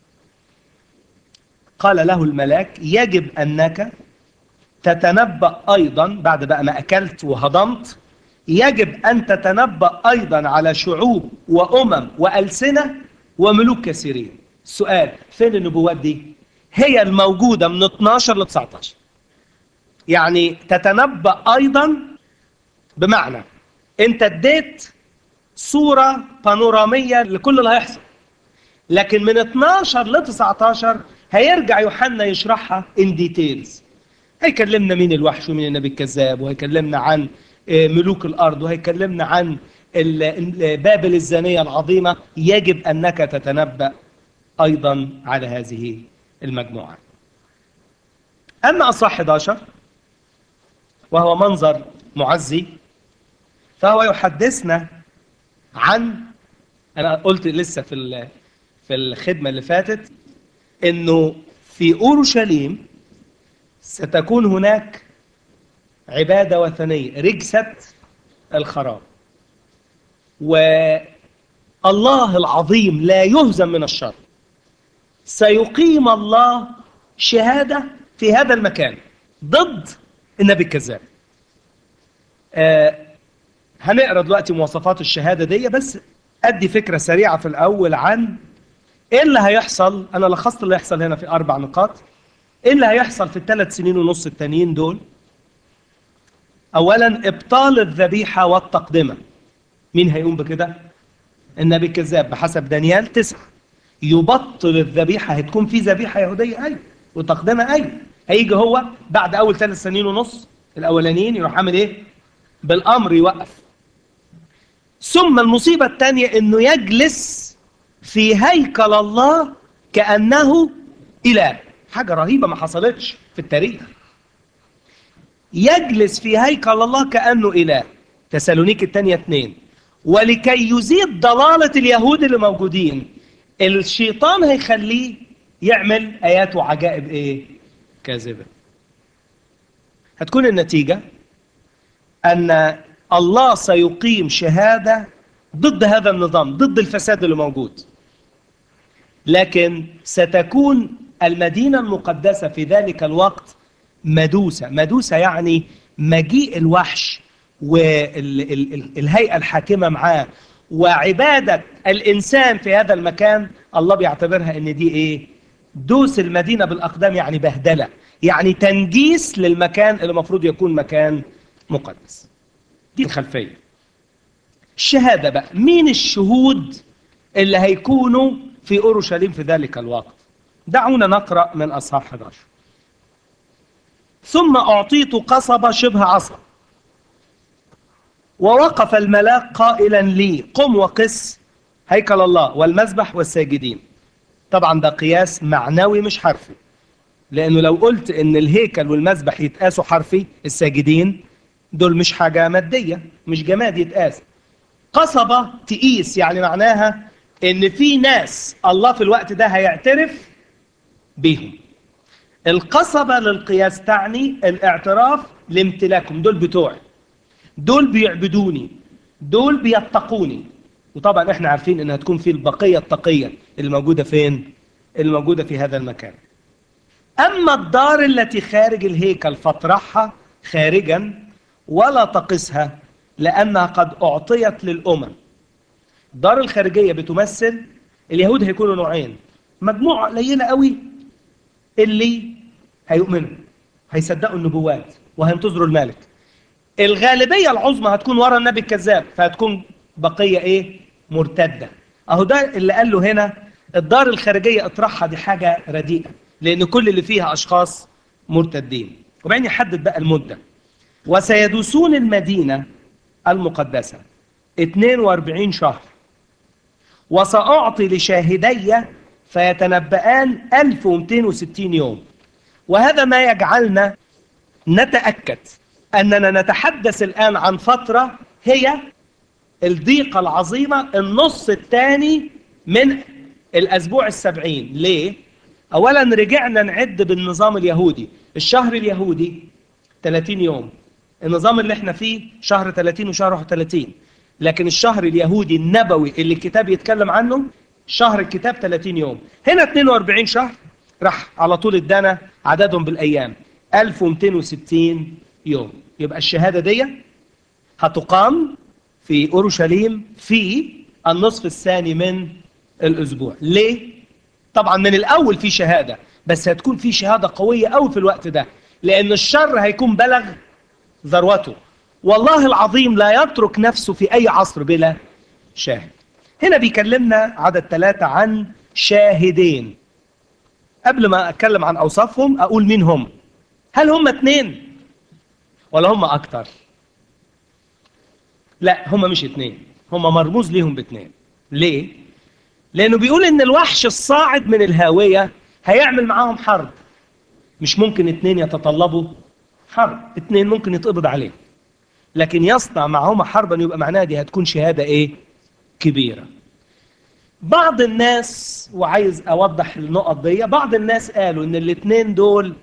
[SPEAKER 1] قال له الملاك يجب أنك تتنبأ أيضا بعد بقى ما أكلت وهضمت يجب أن تتنبأ أيضا على شعوب وأمم وألسنة وملوك كثيرين السؤال فين النبوات دي هي الموجودة من 12 ل 19 يعني تتنبأ أيضا بمعنى أنت اديت صورة بانورامية لكل اللي هيحصل لكن من 12 ل 19 هيرجع يوحنا يشرحها ان ديتيلز هيكلمنا مين الوحش ومين النبي الكذاب وهيكلمنا عن ملوك الارض وهيكلمنا عن بابل الزانيه العظيمه يجب انك تتنبا ايضا على هذه المجموعه. اما اصح 11 وهو منظر معزي فهو يحدثنا عن انا قلت لسه في في الخدمه اللي فاتت انه في اورشليم ستكون هناك عباده وثنيه رجسه الخراب والله العظيم لا يهزم من الشر سيقيم الله شهاده في هذا المكان ضد النبي الكذاب آه هنقرا دلوقتي مواصفات الشهاده دي بس ادي فكره سريعه في الاول عن ايه اللي هيحصل انا لخصت اللي هيحصل هنا في اربع نقاط ايه اللي هيحصل في الثلاث سنين ونص التانيين دول اولا ابطال الذبيحه والتقدمه مين هيقوم بكده النبي الكذاب بحسب دانيال تسعة يبطل الذبيحه هتكون في ذبيحه يهوديه ايوه وتقدمه ايوه هيجي هو بعد اول ثلاث سنين ونص الاولانيين يروح عامل ايه بالامر يوقف ثم المصيبه الثانيه انه يجلس في هيكل الله كأنه إله حاجة رهيبة ما حصلتش في التاريخ يجلس في هيكل الله كأنه إله تسالونيك الثانية اثنين ولكي يزيد ضلالة اليهود اللي موجودين الشيطان هيخليه يعمل آيات وعجائب إيه؟ كاذبة هتكون النتيجة أن الله سيقيم شهادة ضد هذا النظام ضد الفساد اللي موجود لكن ستكون المدينة المقدسة في ذلك الوقت مدوسة مدوسة يعني مجيء الوحش والهيئة الحاكمة معاه وعبادة الإنسان في هذا المكان الله بيعتبرها إن دي إيه دوس المدينة بالأقدام يعني بهدلة يعني تنجيس للمكان اللي المفروض يكون مكان مقدس دي الخلفية الشهادة بقى مين الشهود اللي هيكونوا في أورشليم في ذلك الوقت دعونا نقرأ من أصحاح 11 ثم أعطيت قصبة شبه عصا ووقف الملاك قائلا لي قم وقس هيكل الله والمذبح والساجدين طبعا ده قياس معنوي مش حرفي لأنه لو قلت إن الهيكل والمذبح يتقاسوا حرفي الساجدين دول مش حاجة مادية مش جماد يتقاس قصبة تقيس يعني معناها ان في ناس الله في الوقت ده هيعترف بيهم القصبة للقياس تعني الاعتراف لامتلاكهم دول بتوعي دول بيعبدوني دول بيتقوني وطبعا احنا عارفين انها تكون في البقية التقية اللي موجودة فين اللي موجودة في هذا المكان اما الدار التي خارج الهيكل فاطرحها خارجا ولا تقسها لانها قد اعطيت للامم الدار الخارجية بتمثل اليهود هيكونوا نوعين مجموعة قليلة قوي اللي هيؤمنوا هيصدقوا النبوات وهينتظروا الملك الغالبية العظمى هتكون ورا النبي الكذاب فهتكون بقية ايه مرتدة اهو ده اللي قال له هنا الدار الخارجية اطرحها دي حاجة رديئة لان كل اللي فيها اشخاص مرتدين وبعدين يحدد بقى المدة وسيدوسون المدينة المقدسة 42 شهر وسأعطي لشاهدي فيتنبأان 1260 يوم وهذا ما يجعلنا نتأكد أننا نتحدث الآن عن فترة هي الضيقة العظيمة النص الثاني من الأسبوع السبعين ليه؟ أولا رجعنا نعد بالنظام اليهودي الشهر اليهودي 30 يوم النظام اللي احنا فيه شهر 30 وشهر 31 لكن الشهر اليهودي النبوي اللي الكتاب يتكلم عنه شهر الكتاب 30 يوم هنا 42 شهر راح على طول ادانا عددهم بالايام 1260 يوم يبقى الشهاده دي هتقام في اورشليم في النصف الثاني من الاسبوع ليه طبعا من الاول في شهاده بس هتكون في شهاده قويه قوي في الوقت ده لان الشر هيكون بلغ ذروته والله العظيم لا يترك نفسه في اي عصر بلا شاهد هنا بيكلمنا عدد ثلاثة عن شاهدين قبل ما اتكلم عن اوصافهم اقول مين هم هل هم اثنين ولا هم اكتر لا هم مش اثنين هم مرموز ليهم باثنين ليه لانه بيقول ان الوحش الصاعد من الهاويه هيعمل معاهم حرب مش ممكن اثنين يتطلبوا حرب اثنين ممكن يتقبض عليه لكن يصنع معهما حربا يبقى معناها دي هتكون شهاده ايه كبيره بعض الناس وعايز اوضح النقط دي بعض الناس قالوا ان الاثنين دول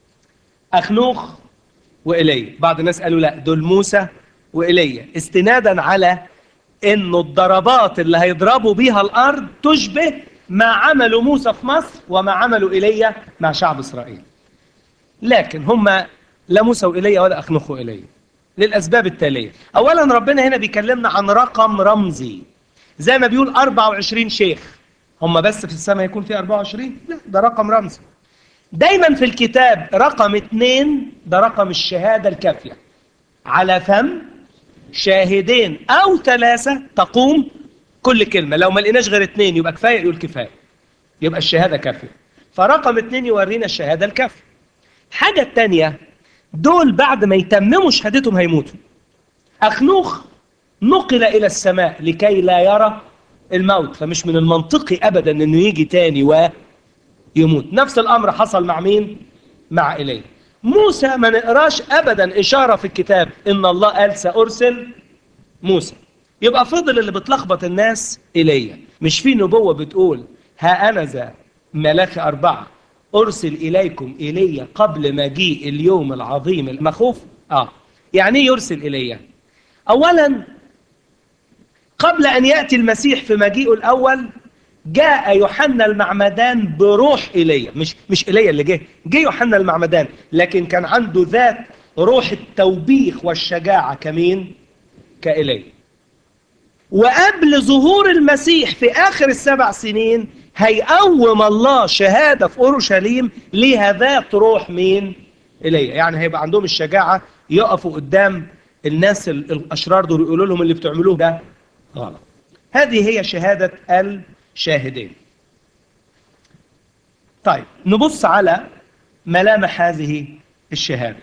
[SPEAKER 1] اخنوخ وايليا بعض الناس قالوا لا دول موسى وايليا استنادا على انه الضربات اللي هيضربوا بيها الارض تشبه ما عملوا موسى في مصر وما عملوا ايليا مع شعب اسرائيل لكن هم لا موسى وايليا ولا اخنوخ وايليا للاسباب التاليه اولا ربنا هنا بيكلمنا عن رقم رمزي زي ما بيقول 24 شيخ هم بس في السماء يكون في 24 لا ده رقم رمزي دايما في الكتاب رقم اثنين ده رقم الشهادة الكافية على فم شاهدين أو ثلاثة تقوم كل كلمة لو ما لقيناش غير اثنين يبقى كفاية يقول كفاية يبقى الشهادة كافية فرقم اثنين يورينا الشهادة الكافية الحاجة الثانية دول بعد ما يتمموا شهادتهم هيموتوا أخنوخ نقل إلى السماء لكي لا يرى الموت فمش من المنطقي أبدا أنه يجي تاني ويموت نفس الأمر حصل مع مين؟ مع إليه موسى ما نقراش أبدا إشارة في الكتاب إن الله قال سأرسل موسى يبقى فضل اللي بتلخبط الناس إليه مش في نبوة بتقول ها أنا ذا ملاك أربعة أرسل إليكم إلي قبل مجيء اليوم العظيم المخوف آه يعني يرسل إلي أولا قبل أن يأتي المسيح في مجيئه الأول جاء يوحنا المعمدان بروح إيليا مش مش إيليا اللي جه جه يوحنا المعمدان لكن كان عنده ذات روح التوبيخ والشجاعة كمين كإيليا وقبل ظهور المسيح في آخر السبع سنين هيقوم الله شهادة في أورشليم ليها ذات روح مين إيليا يعني هيبقى عندهم الشجاعة يقفوا قدام الناس الأشرار دول يقولوا لهم اللي بتعملوه ده غلط هذه هي شهادة الشاهدين طيب نبص على ملامح هذه الشهادة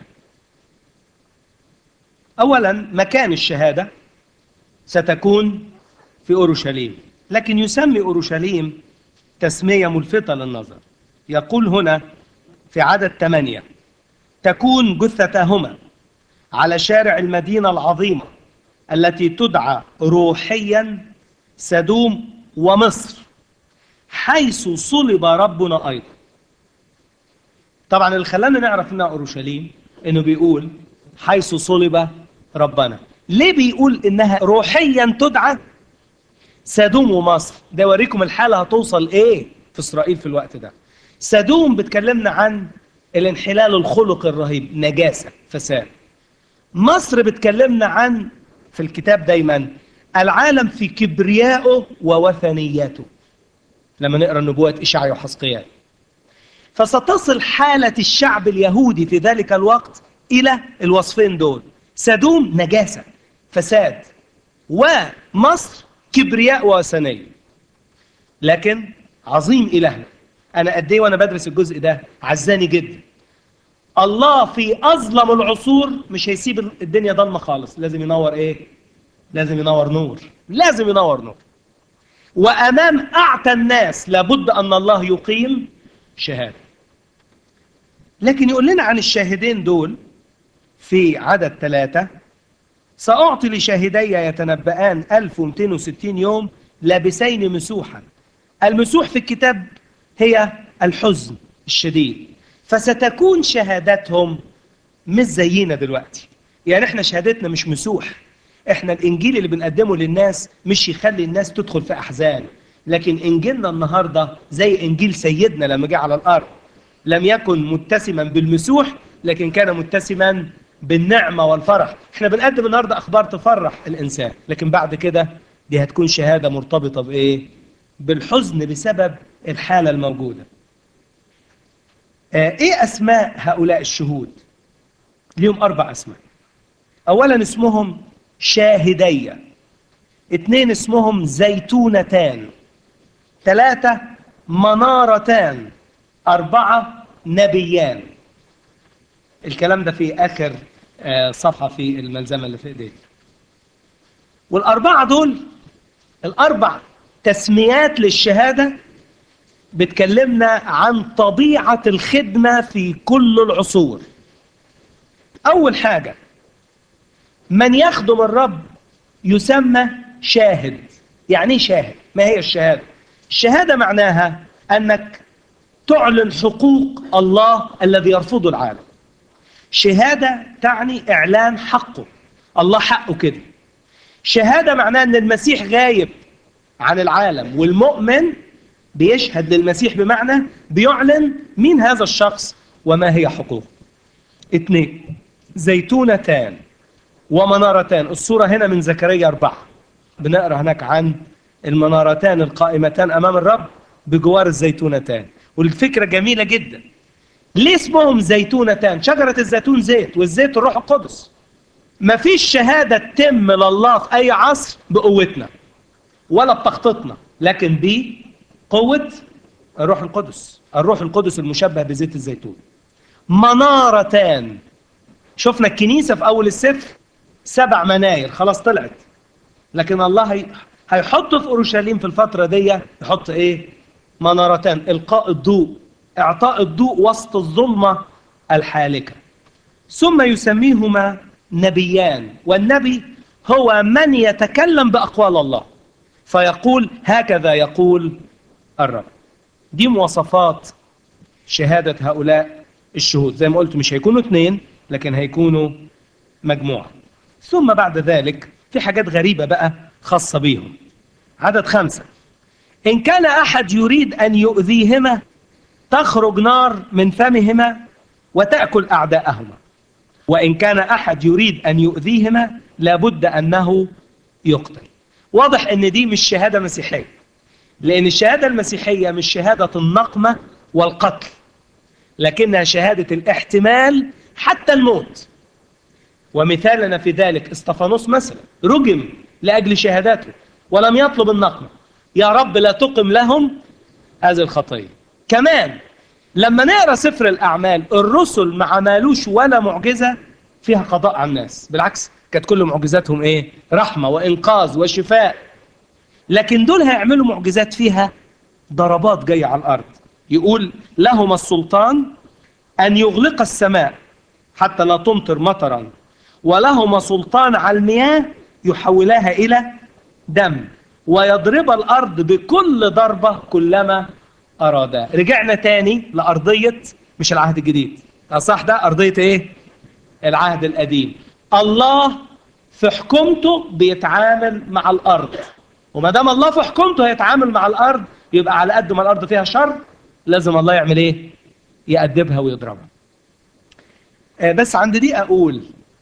[SPEAKER 1] أولا مكان الشهادة ستكون في أورشليم لكن يسمي أورشليم تسمية ملفتة للنظر يقول هنا في عدد ثمانية تكون جثتهما على شارع المدينة العظيمة التي تدعى روحيا سدوم ومصر حيث صلب ربنا أيضا طبعا اللي خلانا نعرف انها اورشليم انه بيقول حيث صلب ربنا ليه بيقول انها روحيا تدعى سدوم ومصر ده يوريكم الحاله هتوصل ايه في اسرائيل في الوقت ده سدوم بتكلمنا عن الانحلال الخلق الرهيب نجاسه فساد مصر بتكلمنا عن في الكتاب دايما العالم في كبريائه ووثنياته لما نقرا نبوات اشعيا وحزقيال فستصل حالة الشعب اليهودي في ذلك الوقت إلى الوصفين دول سدوم نجاسة فساد ومصر كبرياء وثنية لكن عظيم إلهنا أنا قد إيه وأنا بدرس الجزء ده عزاني جدا الله في أظلم العصور مش هيسيب الدنيا ضلمة خالص لازم ينور إيه؟ لازم ينور نور لازم ينور نور وأمام أعتى الناس لابد أن الله يقيم شهادة لكن يقول لنا عن الشاهدين دول في عدد ثلاثة سأعطي لشاهدي يتنبأان 1260 يوم لابسين مسوحا المسوح في الكتاب هي الحزن الشديد فستكون شهادتهم مش زينا دلوقتي يعني احنا شهادتنا مش مسوح احنا الانجيل اللي بنقدمه للناس مش يخلي الناس تدخل في احزان لكن انجيلنا النهارده زي انجيل سيدنا لما جه على الارض لم يكن متسما بالمسوح لكن كان متسما بالنعمه والفرح احنا بنقدم النهارده اخبار تفرح الانسان لكن بعد كده دي هتكون شهاده مرتبطه بايه بالحزن بسبب الحاله الموجوده آه، ايه اسماء هؤلاء الشهود ليهم اربع اسماء اولا اسمهم شاهديه اثنين اسمهم زيتونتان ثلاثه منارتان اربعه نبيان الكلام ده في اخر آه، صفحه في الملزمه اللي في ايديك والاربعه دول الاربع تسميات للشهاده بتكلمنا عن طبيعه الخدمه في كل العصور اول حاجه من يخدم الرب يسمى شاهد يعني ايه شاهد ما هي الشهاده الشهاده معناها انك تعلن حقوق الله الذي يرفضه العالم شهاده تعني اعلان حقه الله حقه كده شهاده معناها ان المسيح غايب عن العالم والمؤمن بيشهد للمسيح بمعنى بيعلن مين هذا الشخص وما هي حقوقه اثنين زيتونتان ومنارتان الصورة هنا من زكريا أربعة بنقرأ هناك عن المنارتان القائمتان أمام الرب بجوار الزيتونتان والفكرة جميلة جدا ليه اسمهم زيتونتان شجرة الزيتون زيت والزيت الروح القدس مفيش شهادة تتم لله في أي عصر بقوتنا ولا بتخطيطنا لكن بقوة الروح القدس الروح القدس المشبه بزيت الزيتون منارتان شفنا الكنيسة في أول السفر سبع مناير خلاص طلعت لكن الله هي... هيحط في أورشليم في الفترة دي يحط إيه منارتان إلقاء الضوء إعطاء الضوء وسط الظلمة الحالكة ثم يسميهما نبيان والنبي هو من يتكلم بأقوال الله فيقول هكذا يقول الرب دي مواصفات شهادة هؤلاء الشهود زي ما قلت مش هيكونوا اثنين لكن هيكونوا مجموعة ثم بعد ذلك في حاجات غريبة بقى خاصة بيهم عدد خمسة إن كان أحد يريد أن يؤذيهما تخرج نار من فمهما وتأكل أعداءهما وإن كان أحد يريد أن يؤذيهما لابد أنه يقتل واضح أن دي مش شهادة مسيحية لأن الشهادة المسيحية مش شهادة النقمة والقتل لكنها شهادة الاحتمال حتى الموت ومثالنا في ذلك استفانوس مثلا رجم لأجل شهاداته ولم يطلب النقمة يا رب لا تقم لهم هذه الخطية كمان لما نقرأ سفر الأعمال الرسل ما عملوش ولا معجزة فيها قضاء على الناس بالعكس كانت كل معجزاتهم ايه رحمة وإنقاذ وشفاء لكن دول هيعملوا معجزات فيها ضربات جاية على الأرض يقول لهم السلطان أن يغلق السماء حتى لا تمطر مطرا ولهما سلطان على المياه يحولها إلى دم ويضرب الأرض بكل ضربة كلما أرادا رجعنا تاني لأرضية مش العهد الجديد صح ده أرضية إيه العهد القديم الله في حكومته بيتعامل مع الأرض وما دام الله في حكومته هيتعامل مع الأرض يبقى على قد ما الأرض فيها شر لازم الله يعمل إيه يأدبها ويضربها بس عند دي أقول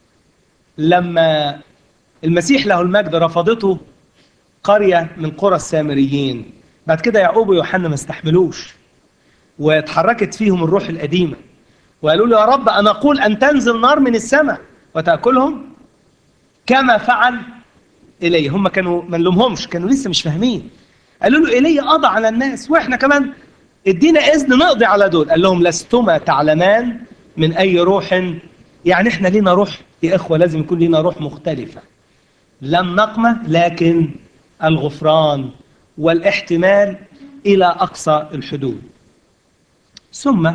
[SPEAKER 1] لما المسيح له المجد رفضته قرية من قرى السامريين بعد كده يعقوب ويوحنا ما استحملوش واتحركت فيهم الروح القديمة وقالوا له يا رب أنا أقول أن تنزل نار من السماء وتأكلهم كما فعل إلي هم كانوا ما نلومهمش كانوا لسه مش فاهمين قالوا له إلي قضى على الناس وإحنا كمان ادينا إذن نقضي على دول قال لهم لستما تعلمان من أي روح يعني إحنا لينا روح يا إخوة لازم يكون لينا روح مختلفة لم نقمة لكن الغفران والاحتمال إلى أقصى الحدود ثم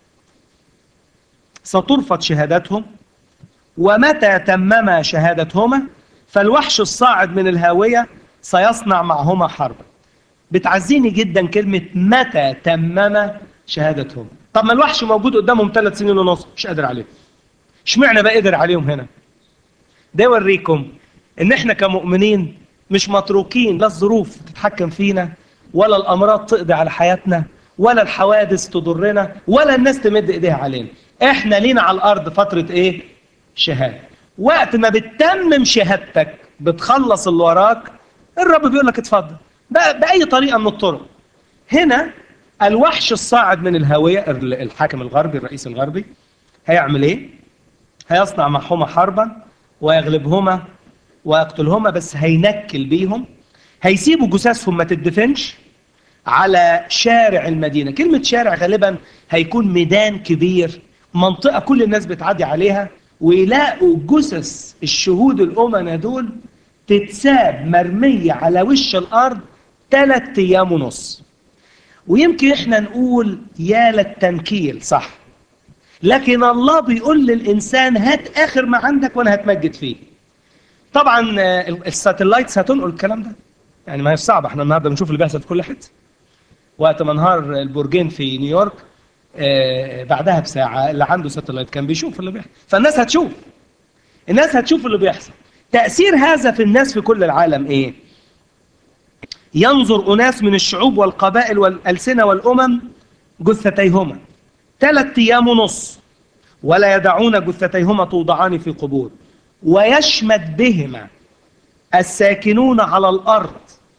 [SPEAKER 1] سترفض شهادتهم ومتى تمما شهادتهما فالوحش الصاعد من الهاوية سيصنع معهما حربا بتعزيني جدا كلمة متى تمما شهادتهم طب ما الوحش موجود قدامهم ثلاث سنين ونص مش قادر عليهم اشمعنى بقى قدر عليهم هنا ده يوريكم ان احنا كمؤمنين مش متروكين لا الظروف تتحكم فينا ولا الامراض تقضي على حياتنا ولا الحوادث تضرنا ولا الناس تمد ايديها علينا احنا لينا على الارض فتره ايه شهاده وقت ما بتتمم شهادتك بتخلص اللي وراك الرب بيقول لك اتفضل باي طريقه من الطرق هنا الوحش الصاعد من الهاويه الحاكم الغربي الرئيس الغربي هيعمل ايه هيصنع معهما حربا ويغلبهما ويقتلهما بس هينكل بيهم هيسيبوا جثثهم ما تدفنش على شارع المدينة كلمة شارع غالبا هيكون ميدان كبير منطقة كل الناس بتعدي عليها ويلاقوا جثث الشهود الأمنة دول تتساب مرمية على وش الأرض ثلاث أيام ونص ويمكن احنا نقول يا للتنكيل صح لكن الله بيقول للإنسان هات آخر ما عندك وأنا هتمجد فيه طبعا الساتلايتس هتنقل الكلام ده يعني ما هي صعبة احنا النهارده بنشوف اللي بيحصل في كل حته وقت ما انهار البرجين في نيويورك آه بعدها بساعة اللي عنده ساتلايت كان بيشوف اللي بيحصل فالناس هتشوف الناس هتشوف اللي بيحصل تأثير هذا في الناس في كل العالم ايه ينظر أناس من الشعوب والقبائل والألسنة والأمم جثتيهما ثلاث أيام ونص ولا يدعون جثتيهما توضعان في قبور ويشمت بهما الساكنون على الأرض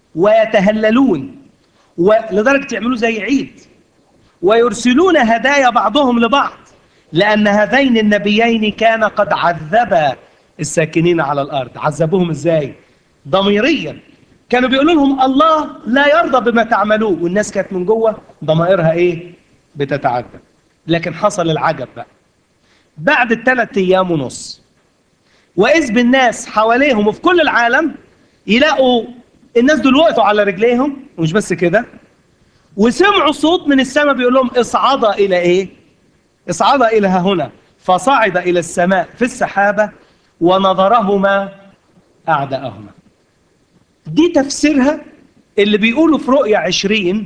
[SPEAKER 1] ويتهللون ولدرجة يعملوا زي عيد ويرسلون هدايا بعضهم لبعض لأن هذين النبيين كان قد عذبا الساكنين على الأرض عذبوهم إزاي؟ ضميريا كانوا بيقولوا لهم الله لا يرضى بما تعملوه والناس كانت من جوه ضمائرها إيه؟ بتتعذب لكن حصل العجب بقى بعد الثلاث أيام ونص وإذ بالناس حواليهم وفي كل العالم يلاقوا الناس دول وقفوا على رجليهم ومش بس كده وسمعوا صوت من السماء بيقول لهم اصعدا إلى إيه؟ اصعدا إلى هنا فصعد إلى السماء في السحابة ونظرهما أعداءهما دي تفسيرها اللي بيقولوا في رؤية عشرين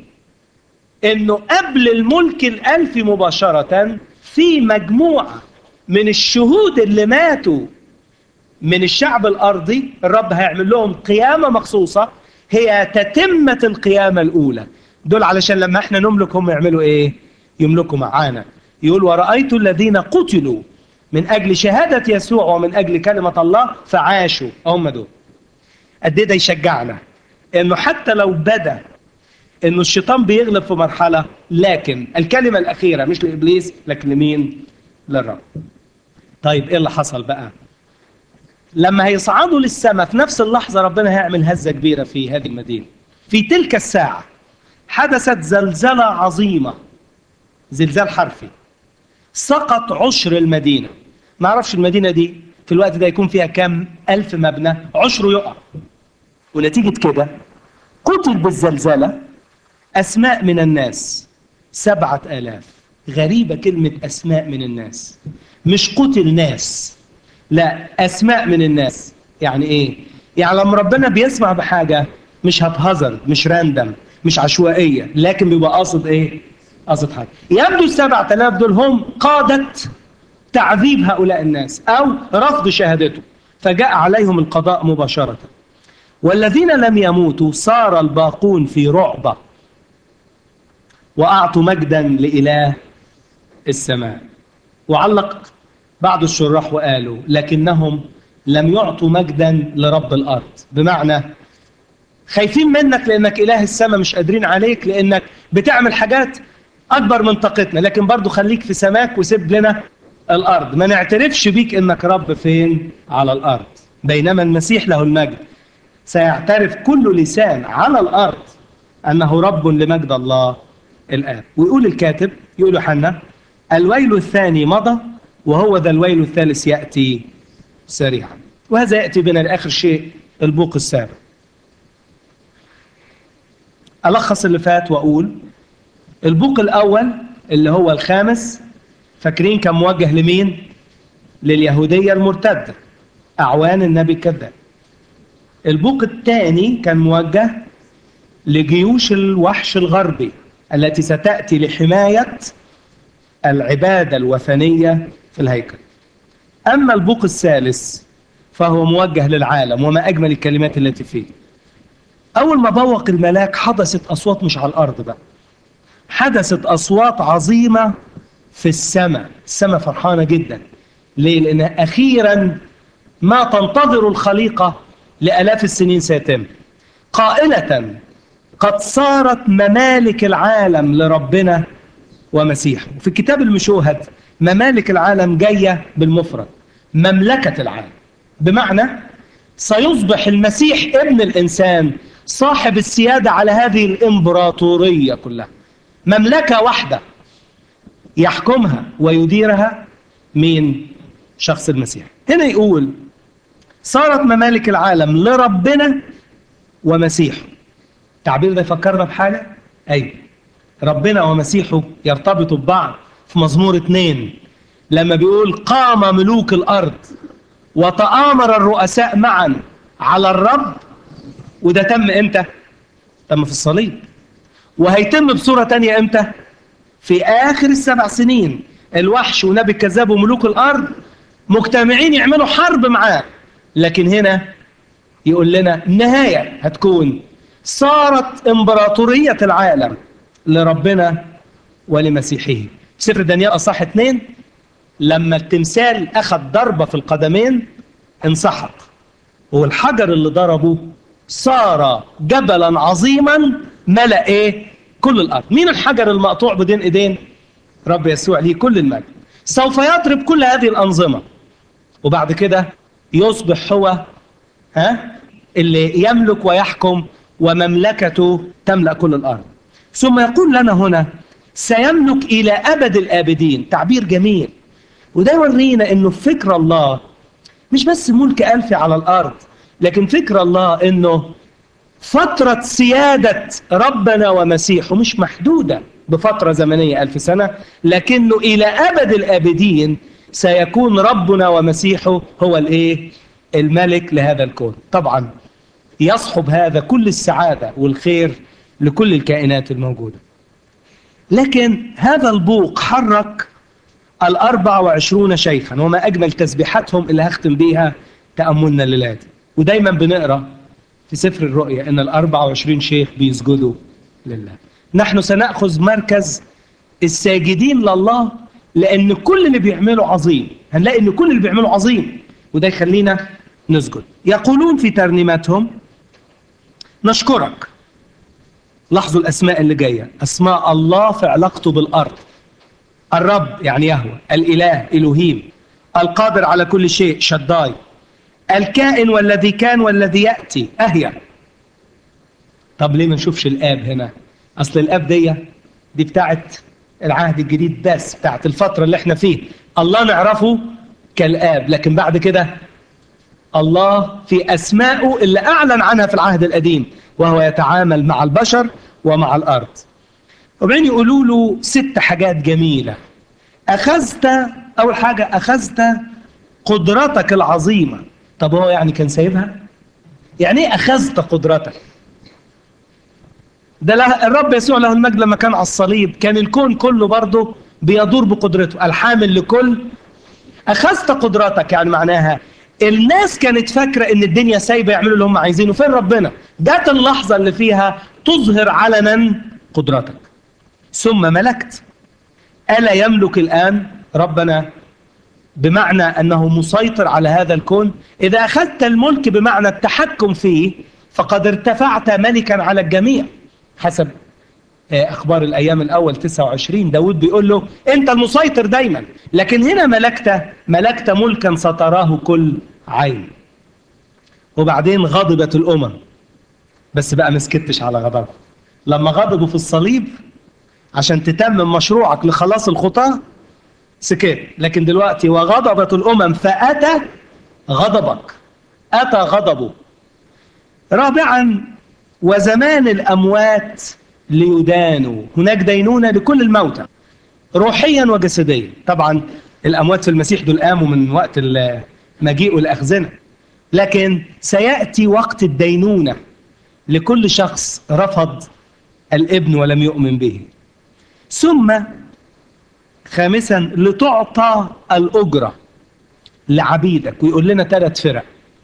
[SPEAKER 1] انه قبل الملك الألفي مباشرة في مجموعة من الشهود اللي ماتوا من الشعب الأرضي الرب هيعمل لهم قيامة مخصوصة هي تتمة القيامة الأولى دول علشان لما احنا نملك هم يعملوا ايه يملكوا معانا يقول ورأيت الذين قتلوا من أجل شهادة يسوع ومن أجل كلمة الله فعاشوا هم دول قد ايه ده يشجعنا انه حتى لو بدا انه الشيطان بيغلب في مرحلة لكن الكلمة الأخيرة مش لإبليس لكن لمين للرب طيب ايه اللي حصل بقى لما هيصعدوا للسماء في نفس اللحظة ربنا هيعمل هزة كبيرة في هذه المدينة في تلك الساعة حدثت زلزلة عظيمة زلزال حرفي سقط عشر المدينة ما اعرفش المدينة دي في الوقت ده يكون فيها كام ألف مبنى عشره يقع ونتيجة كده قتل بالزلزلة أسماء من الناس سبعة آلاف غريبة كلمة أسماء من الناس مش قتل ناس لا أسماء من الناس يعني إيه؟ يعني لما ربنا بيسمع بحاجة مش هتهزر مش راندم مش عشوائية لكن بيبقى قاصد إيه؟ قاصد حاجة يبدو السبعة آلاف دول هم قادة تعذيب هؤلاء الناس أو رفض شهادته فجاء عليهم القضاء مباشرة والذين لم يموتوا صار الباقون في رعبة وأعطوا مجدا لإله السماء وعلق بعض الشراح وقالوا لكنهم لم يعطوا مجدا لرب الأرض بمعنى خايفين منك لأنك إله السماء مش قادرين عليك لأنك بتعمل حاجات أكبر من طاقتنا لكن برضو خليك في سماك وسيب لنا الأرض ما نعترفش بيك إنك رب فين على الأرض بينما المسيح له المجد سيعترف كل لسان على الأرض أنه رب لمجد الله الآن ويقول الكاتب يقول يوحنا الويل الثاني مضى وهو ذا الويل الثالث يأتي سريعا وهذا يأتي بنا لآخر شيء البوق السابع ألخص اللي فات وأقول البوق الأول اللي هو الخامس فاكرين كان موجه لمين لليهودية المرتدة أعوان النبي الكذاب البوق الثاني كان موجه لجيوش الوحش الغربي التي ستأتي لحماية العبادة الوثنية في الهيكل أما البوق الثالث فهو موجه للعالم وما أجمل الكلمات التي فيه أول ما بوق الملاك حدثت أصوات مش على الأرض بقى حدثت أصوات عظيمة في السماء السماء فرحانة جدا ليه؟ لأن أخيرا ما تنتظر الخليقة لآلاف السنين سيتم قائلة قد صارت ممالك العالم لربنا ومسيحه في الكتاب المشوهد ممالك العالم جاية بالمفرد مملكة العالم بمعنى سيصبح المسيح ابن الإنسان صاحب السيادة على هذه الإمبراطورية كلها مملكة واحدة يحكمها ويديرها مين شخص المسيح هنا يقول صارت ممالك العالم لربنا ومسيحه التعبير ده يفكرنا بحاجة أيوة ربنا ومسيحه يرتبطوا ببعض في مزمور اتنين لما بيقول قام ملوك الأرض وتآمر الرؤساء معا على الرب وده تم امتى؟ تم في الصليب وهيتم بصورة تانية امتى؟ في آخر السبع سنين الوحش ونبي الكذاب وملوك الأرض مجتمعين يعملوا حرب معاه لكن هنا يقول لنا النهاية هتكون صارت امبراطورية العالم لربنا ولمسيحه سفر دانيال أصح اتنين لما التمثال أخذ ضربة في القدمين انسحق والحجر اللي ضربه صار جبلا عظيما ملأ ايه كل الأرض مين الحجر المقطوع بدين ايدين رب يسوع ليه كل المجد سوف يضرب كل هذه الأنظمة وبعد كده يصبح هو ها اللي يملك ويحكم ومملكته تملأ كل الأرض ثم يقول لنا هنا سيملك إلى أبد الآبدين تعبير جميل وده يورينا أنه فكر الله مش بس ملك ألفي على الأرض لكن فكر الله أنه فترة سيادة ربنا ومسيحه مش محدودة بفترة زمنية ألف سنة لكنه إلى أبد الآبدين سيكون ربنا ومسيحه هو الإيه؟ الملك لهذا الكون طبعا يصحب هذا كل السعادة والخير لكل الكائنات الموجودة لكن هذا البوق حرك الأربع وعشرون شيخا وما أجمل تسبيحاتهم اللي هختم بيها تأملنا الليلة دي ودايما بنقرأ في سفر الرؤيا أن الأربع وعشرين شيخ بيسجدوا لله نحن سنأخذ مركز الساجدين لله لأن كل اللي بيعمله عظيم هنلاقي أن كل اللي بيعمله عظيم وده يخلينا نسجد يقولون في ترنيمتهم نشكرك لاحظوا الأسماء اللي جاية أسماء الله في علاقته بالأرض الرب يعني يهوى الإله إلهيم القادر على كل شيء شداي الكائن والذي كان والذي يأتي أهيا طب ليه ما نشوفش الآب هنا أصل الآب دي دي بتاعت العهد الجديد بس بتاعت الفترة اللي احنا فيه الله نعرفه كالآب لكن بعد كده الله في أسمائه اللي أعلن عنها في العهد القديم وهو يتعامل مع البشر ومع الأرض وبعدين يقولوا له ست حاجات جميلة أخذت أول حاجة أخذت قدرتك العظيمة طب هو يعني كان سايبها يعني ايه أخذت قدرتك ده له الرب يسوع له المجد لما كان على الصليب كان الكون كله برضه بيدور بقدرته الحامل لكل أخذت قدرتك يعني معناها الناس كانت فاكرة ان الدنيا سايبة يعملوا اللي هم عايزينه فين ربنا جات اللحظة اللي فيها تظهر علنا قدرتك ثم ملكت ألا يملك الآن ربنا بمعنى أنه مسيطر على هذا الكون إذا أخذت الملك بمعنى التحكم فيه فقد ارتفعت ملكا على الجميع حسب أخبار الأيام الأول 29 داود بيقول له أنت المسيطر دايما لكن هنا ملكت ملكت ملكا ستراه كل عين وبعدين غضبت الأمم بس بقى مسكتش على غضبها لما غضبوا في الصليب عشان تتمم مشروعك لخلاص الخطاة سكت لكن دلوقتي وغضبت الأمم فأتى غضبك أتى غضبه رابعا وزمان الأموات ليدانوا هناك دينونة لكل الموتى روحيا وجسديا طبعا الأموات في المسيح دول قاموا من وقت مجيء الأخزنة لكن سيأتي وقت الدينونة لكل شخص رفض الابن ولم يؤمن به ثم خامسا لتعطى الأجرة لعبيدك ويقول لنا ثلاث فرق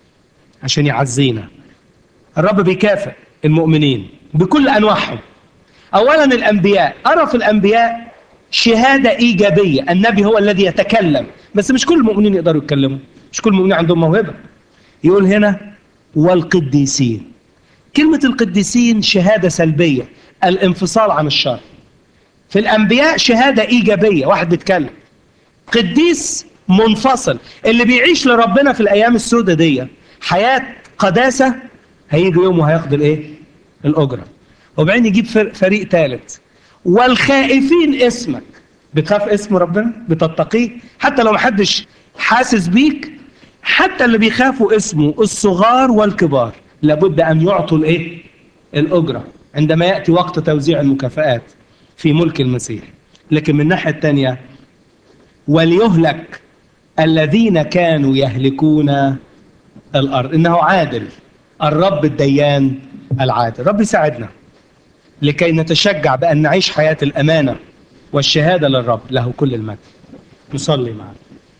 [SPEAKER 1] عشان يعزينا الرب بيكافئ المؤمنين بكل أنواعهم أولا الأنبياء أرى في الأنبياء شهادة إيجابية النبي هو الذي يتكلم بس مش كل المؤمنين يقدروا يتكلموا مش كل المؤمنين عندهم موهبة يقول هنا والقديسين كلمة القديسين شهادة سلبية الانفصال عن الشر في الأنبياء شهادة إيجابية واحد بيتكلم قديس منفصل اللي بيعيش لربنا في الأيام السوداء دي حياة قداسة هيجي يوم وهياخد الإيه؟ الأجرة وبعدين يجيب فريق ثالث والخائفين اسمك بتخاف اسم ربنا بتتقيه حتى لو محدش حاسس بيك حتى اللي بيخافوا اسمه الصغار والكبار لابد أن يعطوا الإيه؟ الأجرة عندما يأتي وقت توزيع المكافآت في ملك المسيح لكن من الناحية الثانية وليهلك الذين كانوا يهلكون الأرض إنه عادل الرب الديان العادل رب يساعدنا لكي نتشجع بأن نعيش حياة الأمانة والشهادة للرب له كل المجد نصلي معنا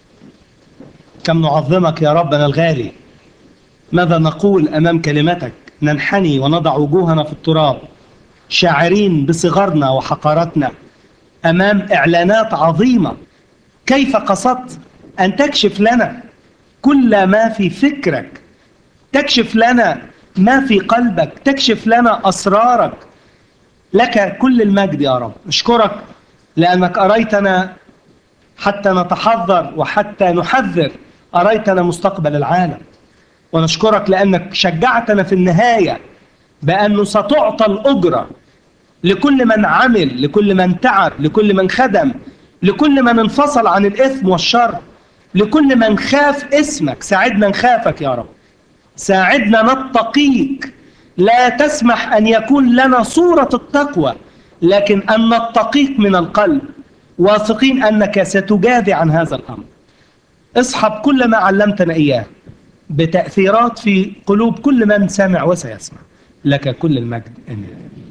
[SPEAKER 1] كم نعظمك يا ربنا الغالي ماذا نقول أمام كلمتك ننحني ونضع وجوهنا في التراب شاعرين بصغرنا وحقارتنا أمام إعلانات عظيمة كيف قصدت أن تكشف لنا كل ما في فكرك تكشف لنا ما في قلبك تكشف لنا أسرارك لك كل المجد يا رب أشكرك لأنك أريتنا حتى نتحضر وحتى نحذر أريتنا مستقبل العالم ونشكرك لأنك شجعتنا في النهاية بأنه ستعطى الأجرة لكل من عمل لكل من تعب لكل من خدم لكل من انفصل عن الإثم والشر لكل من خاف اسمك ساعدنا نخافك يا رب ساعدنا نتقيك لا تسمح أن يكون لنا صورة التقوى لكن أن نتقيك من القلب واثقين أنك ستجازي عن هذا الأمر اصحب كل ما علمتنا إياه بتأثيرات في قلوب كل من سمع وسيسمع لك كل المجد آمين